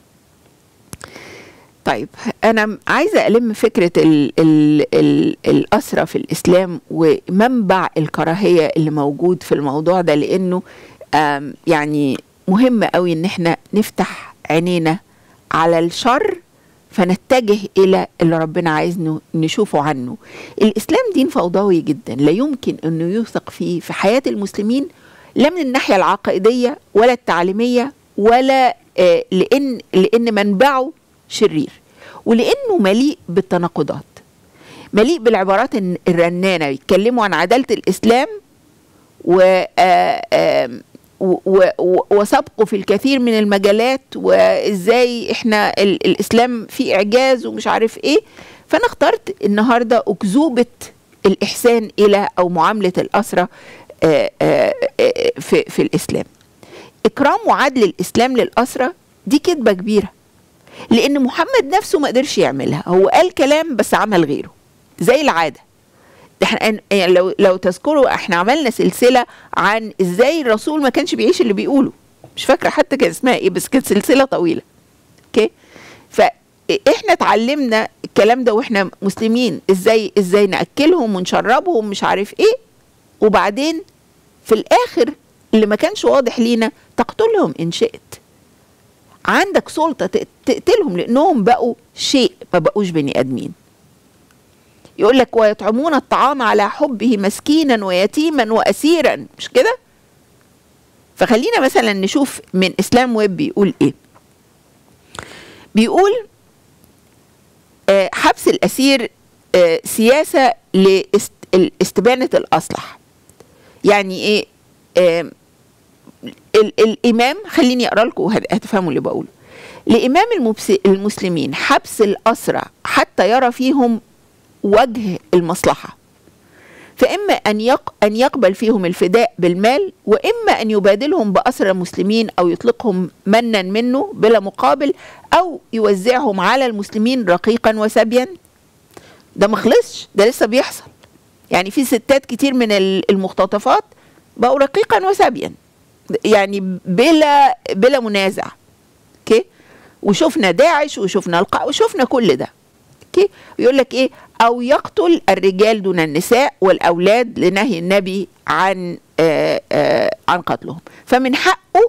طيب انا عايزه الم فكره ال ال ال الاسره في الاسلام ومنبع الكراهيه اللي موجود في الموضوع ده لانه آم، يعني مهم قوي ان احنا نفتح عينينا على الشر فنتجه الى اللي ربنا عايزنا نشوفه عنه الاسلام دين فوضوي جدا لا يمكن انه يوثق فيه في حياه المسلمين لا من الناحيه العقائديه ولا التعليميه ولا آه، لان لان منبعه شرير ولانه مليء بالتناقضات مليء بالعبارات الن- الرنانه بيتكلموا عن عداله الاسلام و آه، آم، و- و- و- وسبقوا في الكثير من المجالات وازاي احنا ال- الاسلام فيه اعجاز ومش عارف ايه فانا اخترت النهارده اكذوبه الاحسان الى او معامله الاسره آه، آه، آه، في في الاسلام اكرام وعدل الاسلام للاسره دي كذبه كبيره لان محمد نفسه ما قدرش يعملها هو قال كلام بس عمل غيره زي العاده ده احنا يعني لو لو تذكروا احنا عملنا سلسله عن ازاي الرسول ما كانش بيعيش اللي بيقوله مش فاكره حتى كان اسمها ايه بس كانت سلسله طويله اوكي فاحنا اتعلمنا الكلام ده واحنا مسلمين ازاي ازاي ناكلهم ونشربهم مش عارف ايه وبعدين في الاخر اللي ما كانش واضح لينا تقتلهم ان شئت عندك سلطه تق- تقتلهم لانهم بقوا شيء ما بقوش بني ادمين يقول لك ويطعمون الطعام على حبه مسكينا ويتيما واسيرا مش كده فخلينا مثلا نشوف من اسلام ويب بيقول ايه بيقول آه، حبس الاسير آه، سياسه لاستبانه الاصلح يعني ايه آم، ال- الامام خليني اقرا لكم وهت- هتفهموا اللي بقوله لامام المبس- المسلمين حبس الاسرى حتى يرى فيهم وجه المصلحه فاما ان يق ان يقبل فيهم الفداء بالمال واما ان يبادلهم باسرى المسلمين او يطلقهم منا منه بلا مقابل او يوزعهم على المسلمين رقيقا وسبيا ده ما خلصش ده لسه بيحصل يعني في ستات كتير من ال- المختطفات بقوا رقيقا وسبيا يعني بلا بلا منازع اوكي وشفنا داعش وشفنا القاع وشفنا كل ده اوكي يقول لك ايه او يقتل الرجال دون النساء والاولاد لنهي النبي عن آآ آآ عن قتلهم فمن حقه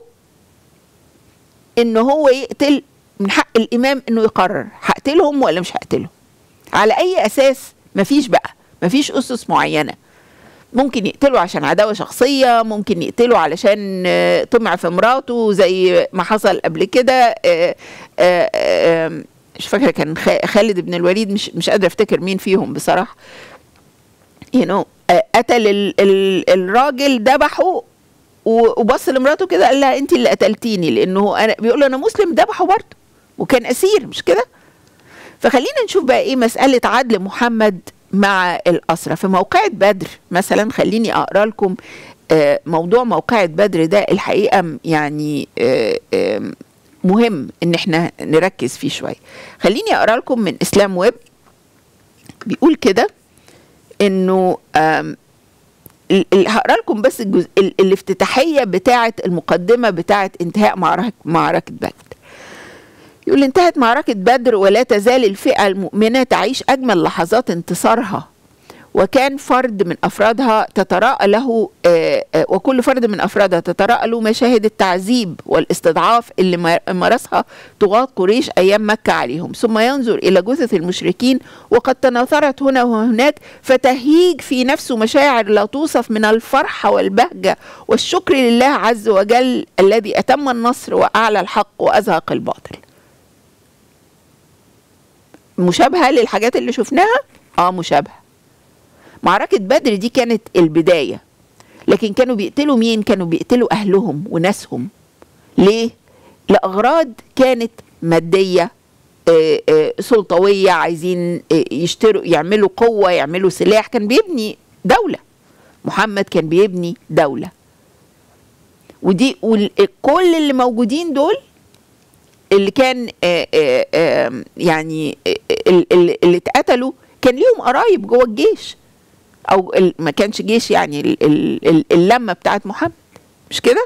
ان هو يقتل من حق الامام انه يقرر هقتلهم ولا مش هقتلهم على اي اساس مفيش بقى مفيش اسس معينه ممكن يقتله عشان عداوه شخصيه ممكن يقتله علشان آه، طمع في مراته زي ما حصل قبل كده آه، آه، آه، مش فاكره كان خ- خالد بن الوليد مش مش قادره افتكر مين فيهم بصراحه you know آه، قتل ال ال الراجل ذبحه و- وبص لمراته كده قال لها انت اللي قتلتيني لانه انا بيقول له انا مسلم ذبحه برضه وكان اسير مش كده فخلينا نشوف بقى ايه مساله عدل محمد مع الاسرى في موقعة بدر مثلا خليني اقرا لكم آه، موضوع موقعة بدر ده الحقيقه م- يعني آه، آه، مهم ان احنا نركز فيه شويه خليني اقرا لكم من اسلام ويب بيقول كده انه آم، ال- ال- هقرا لكم بس الجزء ال- الافتتاحيه بتاعه المقدمه بتاعه انتهاء معركه معركه بدر يقول انتهت معركة بدر ولا تزال الفئة المؤمنة تعيش أجمل لحظات انتصارها وكان فرد من أفرادها تتراءى له آه، آه، وكل فرد من أفرادها تتراءى له مشاهد التعذيب والاستضعاف اللي مار- مارسها طغاة قريش أيام مكة عليهم ثم ينظر إلى جثث المشركين وقد تناثرت هنا وهناك فتهيج في نفسه مشاعر لا توصف من الفرحة والبهجة والشكر لله عز وجل الذي أتم النصر وأعلى الحق وأزهق الباطل مشابهة للحاجات اللي شفناها اه مشابهة معركة بدر دي كانت البداية لكن كانوا بيقتلوا مين كانوا بيقتلوا أهلهم وناسهم ليه لأغراض كانت مادية آه، آه، سلطوية عايزين آه، يشتروا يعملوا قوة يعملوا سلاح كان بيبني دولة محمد كان بيبني دولة ودي وكل اللي موجودين دول اللي كان آه، آه، آه، يعني آه، ال- ال- اللي اتقتلوا كان ليهم قرايب جوه الجيش او ال- ما كانش جيش يعني ال- ال- ال- اللمه بتاعت محمد مش كده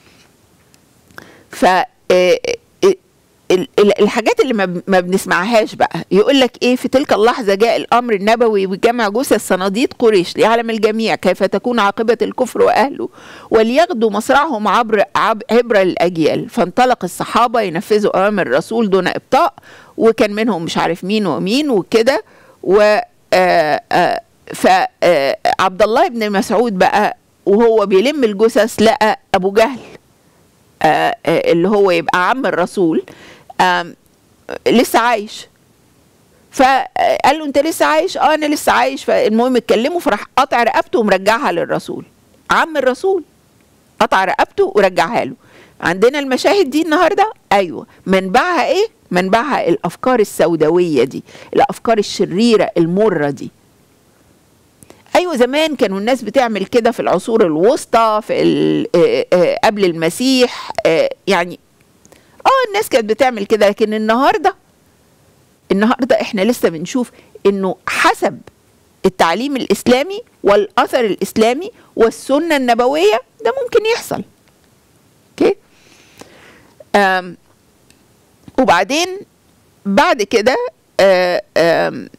ف آه، آه، ال- ال- الحاجات اللي ما ب- ما بنسمعهاش بقى يقول لك ايه في تلك اللحظه جاء الامر النبوي بجمع جثث صناديد قريش ليعلم الجميع كيف تكون عاقبه الكفر واهله وليغدوا مصرعهم عبر عب- عبر الاجيال فانطلق الصحابه ينفذوا اوامر الرسول دون ابطاء وكان منهم مش عارف مين ومين وكده و آه، آه، فعبد الله بن مسعود بقى وهو بيلم الجثث لقى ابو جهل آه، آه، اللي هو يبقى عم الرسول آم، لسه عايش فقال له انت لسه عايش اه انا لسه عايش فالمهم اتكلموا فراح قطع رقبته ومرجعها للرسول عم الرسول قطع رقبته ورجعها له عندنا المشاهد دي النهارده ايوه منبعها ايه منبعها الافكار السوداويه دي الافكار الشريره المره دي ايوه زمان كانوا الناس بتعمل كده في العصور الوسطى في ال- آه، آه، قبل المسيح آه، يعني اه الناس كانت بتعمل كده لكن النهارده النهارده احنا لسه بنشوف انه حسب التعليم الاسلامي والاثر الاسلامي والسنه النبويه ده ممكن يحصل اوكي آم وبعدين بعد كده آه، آم،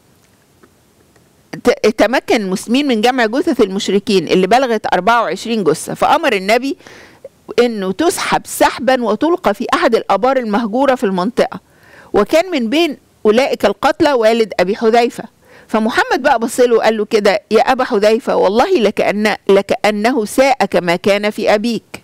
ت- تمكن المسلمين من جمع جثث المشركين اللي بلغت 24 جثة فأمر النبي انه تسحب سحبا وتلقى في احد الابار المهجوره في المنطقه وكان من بين اولئك القتلى والد ابي حذيفه فمحمد بقى بص له وقال له كده يا ابا حذيفه والله لكأن لكأنه ساء كما كان في ابيك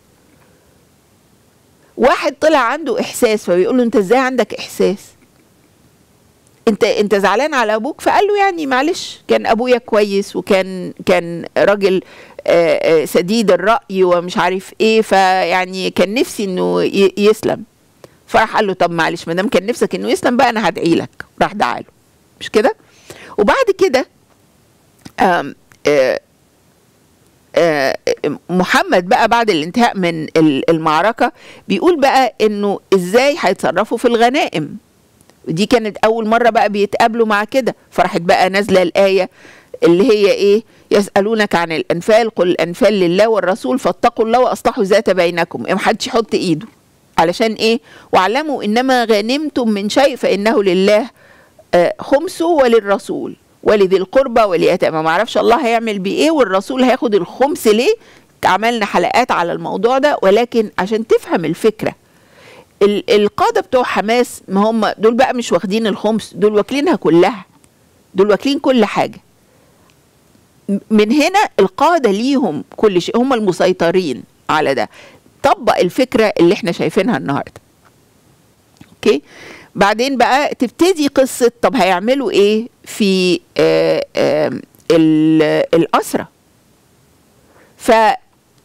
واحد طلع عنده احساس فبيقول له انت ازاي عندك احساس انت انت زعلان على ابوك فقال له يعني معلش كان ابويا كويس وكان كان راجل آه، آه، سديد الراي ومش عارف ايه فيعني كان نفسي انه ي- يسلم فراح قال له طب معلش ما دام كان نفسك انه يسلم بقى انا هدعي لك راح دعا له مش كده وبعد كده آم، آه، آه، محمد بقى بعد الانتهاء من ال- المعركة بيقول بقى انه ازاي هيتصرفوا في الغنائم ودي كانت اول مرة بقى بيتقابلوا مع كده فراحت بقى نازلة الآية اللي هي ايه يسألونك عن الأنفال قل الأنفال لله والرسول فاتقوا الله وأصلحوا ذات بينكم إيه محدش يحط إيده علشان ايه واعلموا انما غنمتم من شيء فانه لله آه، خمسه وللرسول ولذي القربى واليتامى ما اعرفش الله هيعمل بيه ايه والرسول هياخد الخمس ليه عملنا حلقات على الموضوع ده ولكن عشان تفهم الفكره ال- القاده بتوع حماس ما هم دول بقى مش واخدين الخمس دول واكلينها كلها دول واكلين كل حاجه م- من هنا القاده ليهم كل شيء هم المسيطرين على ده طبق الفكره اللي احنا شايفينها النهارده اوكي بعدين بقى تبتدي قصه طب هيعملوا ايه في آه آه ال- الاسرى ف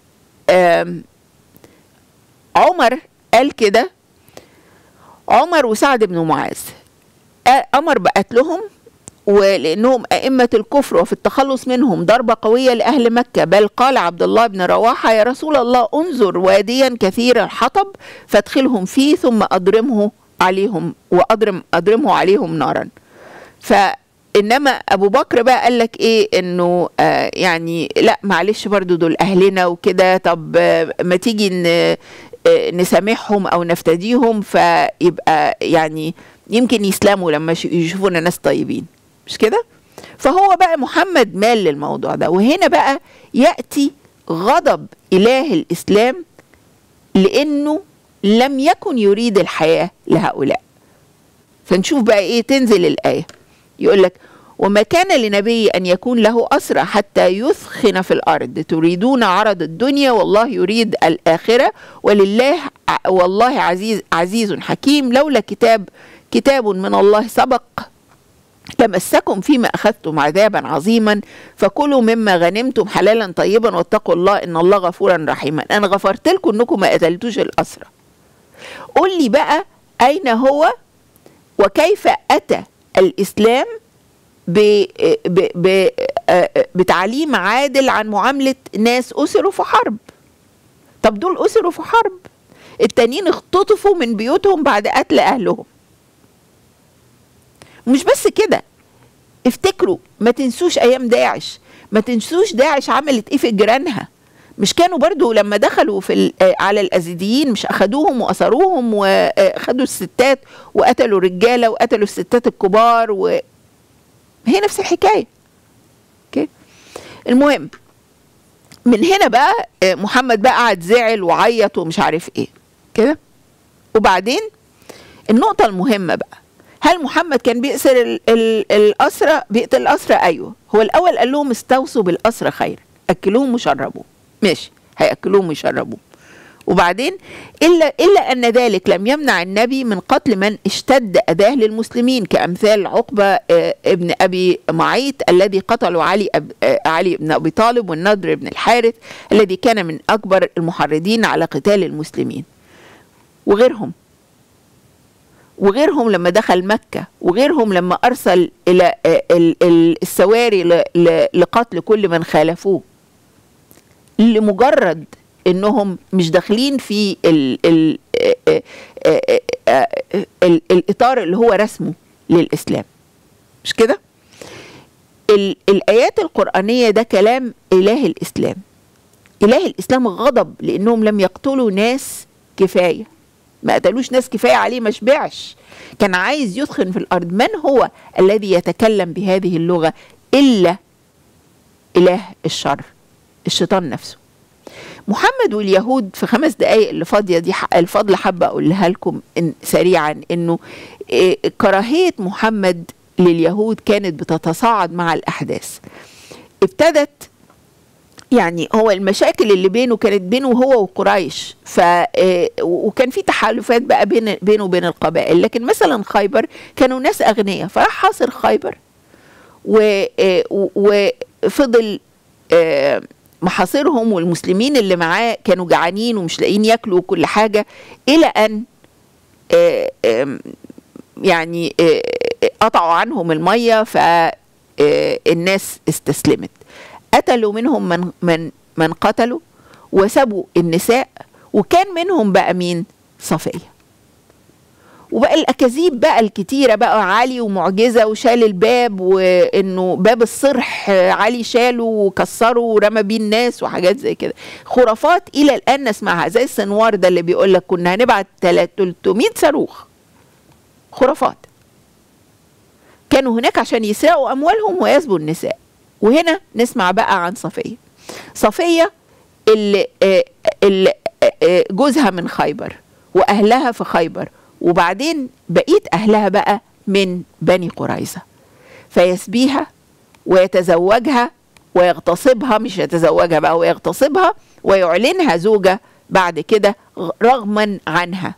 آم، عمر قال كده عمر وسعد بن معاذ آ- امر بقتلهم ولانهم ائمه الكفر وفي التخلص منهم ضربه قويه لاهل مكه بل قال عبد الله بن رواحه يا رسول الله انظر واديا كثير الحطب فادخلهم فيه ثم اضرمه عليهم واضرم اضرمه عليهم نارا فانما ابو بكر بقى قال لك ايه انه آه يعني لا معلش برضو دول اهلنا وكده طب آه ما تيجي ن- آه نسامحهم او نفتديهم فيبقى يعني يمكن يسلموا لما يش- يشوفونا ناس طيبين مش كده فهو بقى محمد مال للموضوع ده وهنا بقى ياتي غضب اله الاسلام لانه لم يكن يريد الحياه لهؤلاء فنشوف بقى ايه تنزل الايه يقول لك وما كان لنبي ان يكون له اسرى حتى يثخن في الارض تريدون عرض الدنيا والله يريد الاخره ولله ع- والله عزيز عزيز حكيم لولا كتاب كتاب من الله سبق لمسكم فيما اخذتم عذابا عظيما فكلوا مما غنمتم حلالا طيبا واتقوا الله ان الله غفورا رحيما انا غفرت لكم انكم ما قتلتوش الاسرى قول لي بقى اين هو وكيف اتى الاسلام ب ب ب آه، بتعليم عادل عن معامله ناس اسروا في حرب طب دول اسروا في حرب التانيين اختطفوا من بيوتهم بعد قتل اهلهم مش بس كده افتكروا ما تنسوش ايام داعش ما تنسوش داعش عملت ايه في جيرانها مش كانوا برضو لما دخلوا في ال- آه، على الازيديين مش اخدوهم واسروهم واخدوا الستات وقتلوا الرجاله وقتلوا الستات الكبار و هي نفس الحكايه اوكي المهم من هنا بقى آه، محمد بقى قعد زعل وعيط ومش عارف ايه كده وبعدين النقطه المهمه بقى هل محمد كان بيأسر ال- ال- الأسرة بيقتل الأسرة أيوه هو الأول قال لهم استوصوا بالأسرة خيرا أكلوهم وشربوهم ماشي هيأكلوهم ويشربوهم وبعدين إلا إلا أن ذلك لم يمنع النبي من قتل من اشتد أذاه للمسلمين كأمثال عقبة آه، ابن أبي معيط الذي قتلوا علي أب آه، علي بن أبي طالب والنضر بن الحارث الذي كان من أكبر المحرضين على قتال المسلمين وغيرهم وغيرهم لما دخل مكة وغيرهم لما أرسل إلى آه، ال- ال- السواري ل- ل- لقتل كل من خالفوه لمجرد انهم مش داخلين في ال ال آه، آه، آه، آه، ال الاطار اللي هو رسمه للاسلام مش كده ال الايات القرانيه ده كلام اله الاسلام اله الاسلام غضب لانهم لم يقتلوا ناس كفايه ما قتلوش ناس كفايه عليه ما شبعش كان عايز يثخن في الارض من هو الذي يتكلم بهذه اللغه الا اله الشر الشيطان نفسه محمد واليهود في خمس دقايق اللي فاضيه دي ح- الفضل حابه اقولها لكم إن سريعا انه إيه، كراهيه محمد لليهود كانت بتتصاعد مع الاحداث ابتدت يعني هو المشاكل اللي بينه كانت بينه هو وقريش ف آه، وكان في تحالفات بقى بين بينه وبين القبائل لكن مثلا خيبر كانوا ناس اغنياء فراح حاصر خيبر و- آه، و- وفضل آه، محاصرهم والمسلمين اللي معاه كانوا جعانين ومش لاقيين ياكلوا كل حاجه الى ان آه، آم، يعني آه، آه، قطعوا عنهم الميه فالناس استسلمت قتلوا منهم من من من قتلوا وسبوا النساء وكان منهم بقى مين صفيه وبقى الاكاذيب بقى الكتيره بقى علي ومعجزه وشال الباب وانه باب الصرح علي شاله وكسره ورمى بيه الناس وحاجات زي كده خرافات الى الان نسمعها زي السنوار ده اللي بيقول لك كنا هنبعت 300 صاروخ خرافات كانوا هناك عشان يسرقوا اموالهم ويسبوا النساء وهنا نسمع بقى عن صفيه صفيه اللي, آه، اللي آه، آه، جوزها من خيبر واهلها في خيبر وبعدين بقيه اهلها بقى من بني قريظه فيسبيها ويتزوجها ويغتصبها مش يتزوجها بقى ويغتصبها ويعلنها زوجة بعد كده غ- رغما عنها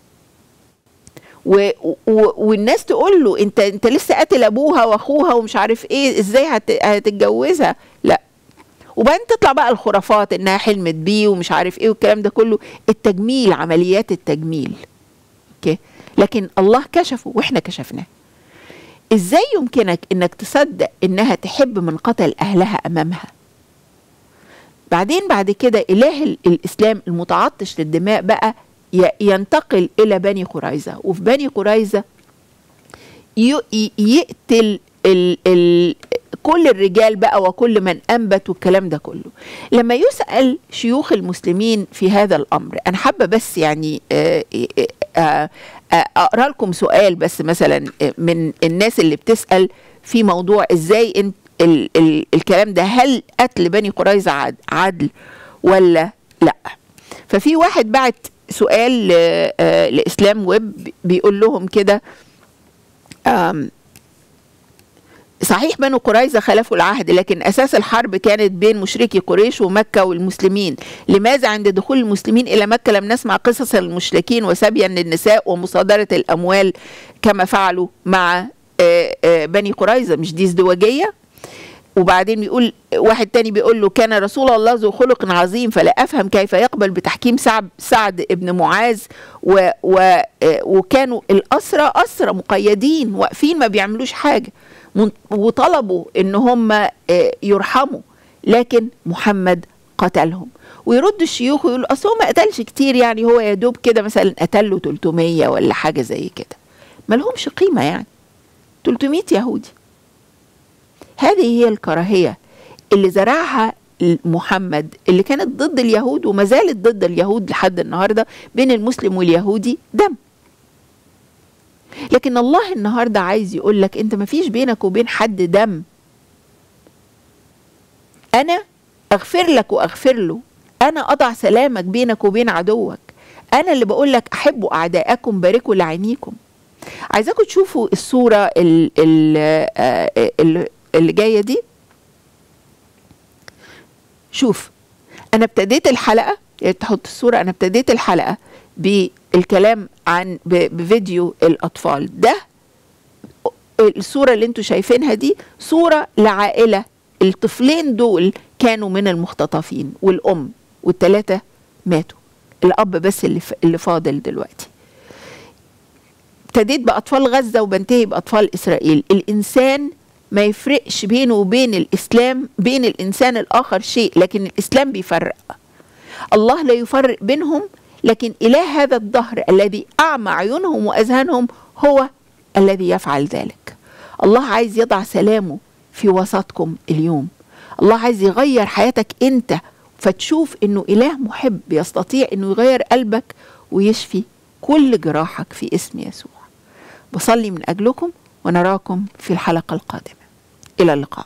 و و والناس تقول له انت انت لسه قاتل ابوها واخوها ومش عارف ايه ازاي هت هتتجوزها لا وبعدين تطلع بقى الخرافات انها حلمت بيه ومش عارف ايه والكلام ده كله التجميل عمليات التجميل اوكي لكن الله كشفه واحنا كشفناه ازاي يمكنك انك تصدق انها تحب من قتل اهلها امامها بعدين بعد كده اله ال- الاسلام المتعطش للدماء بقى ي- ينتقل الى بني قريظه وفي بني قريظه ي- ي- يقتل ال ال كل الرجال بقى وكل من انبت والكلام ده كله لما يسال شيوخ المسلمين في هذا الامر انا حابه بس يعني آه، آه، آه، اقرا لكم سؤال بس مثلا آه، من الناس اللي بتسال في موضوع ازاي انت ال ال الكلام ده هل قتل بني قريظه عد- عدل ولا لا ففي واحد بعت سؤال ل- آه، لاسلام ويب بيقول لهم كده آم، صحيح بنو قريظة خلفوا العهد لكن أساس الحرب كانت بين مشركي قريش ومكة والمسلمين لماذا عند دخول المسلمين إلى مكة لم نسمع قصص المشركين وسبيا للنساء ومصادرة الأموال كما فعلوا مع آه، آه، بني قريظة مش دي ازدواجية وبعدين بيقول واحد تاني بيقول له كان رسول الله ذو خلق عظيم فلا افهم كيف يقبل بتحكيم سعد سعد ابن معاذ و و آه، وكانوا الاسرى اسرى مقيدين واقفين ما بيعملوش حاجه من- وطلبوا ان هم آه، يرحموا لكن محمد قتلهم ويرد الشيوخ ويقولوا اصل هو ما قتلش كتير يعني هو يا دوب كده مثلا قتل له 300 ولا حاجه زي كده ما لهمش قيمه يعني 300 يهودي هذه هي الكراهية اللي زرعها محمد اللي كانت ضد اليهود وما زالت ضد اليهود لحد النهارده بين المسلم واليهودي دم لكن الله النهارده عايز يقول لك انت ما فيش بينك وبين حد دم انا اغفر لك واغفر له انا اضع سلامك بينك وبين عدوك انا اللي بقول لك احبوا اعداءكم باركوا لعينيكم عايزاكم تشوفوا الصوره ال ال آه، ال- اللي جايه دي شوف انا ابتديت الحلقه يعني تحط الصوره انا ابتديت الحلقه بالكلام عن ب- بفيديو الاطفال ده الصوره اللي انتوا شايفينها دي صوره لعائله الطفلين دول كانوا من المختطفين والام والثلاثه ماتوا الاب بس اللي ف- اللي فاضل دلوقتي ابتديت باطفال غزه وبنتهي باطفال اسرائيل الانسان ما يفرقش بينه وبين الاسلام بين الانسان الاخر شيء لكن الاسلام بيفرق الله لا يفرق بينهم لكن اله هذا الدهر الذي اعمى عيونهم واذهانهم هو الذي يفعل ذلك الله عايز يضع سلامه في وسطكم اليوم الله عايز يغير حياتك انت فتشوف انه اله محب يستطيع انه يغير قلبك ويشفي كل جراحك في اسم يسوع بصلي من اجلكم ونراكم في الحلقه القادمه الى اللقاء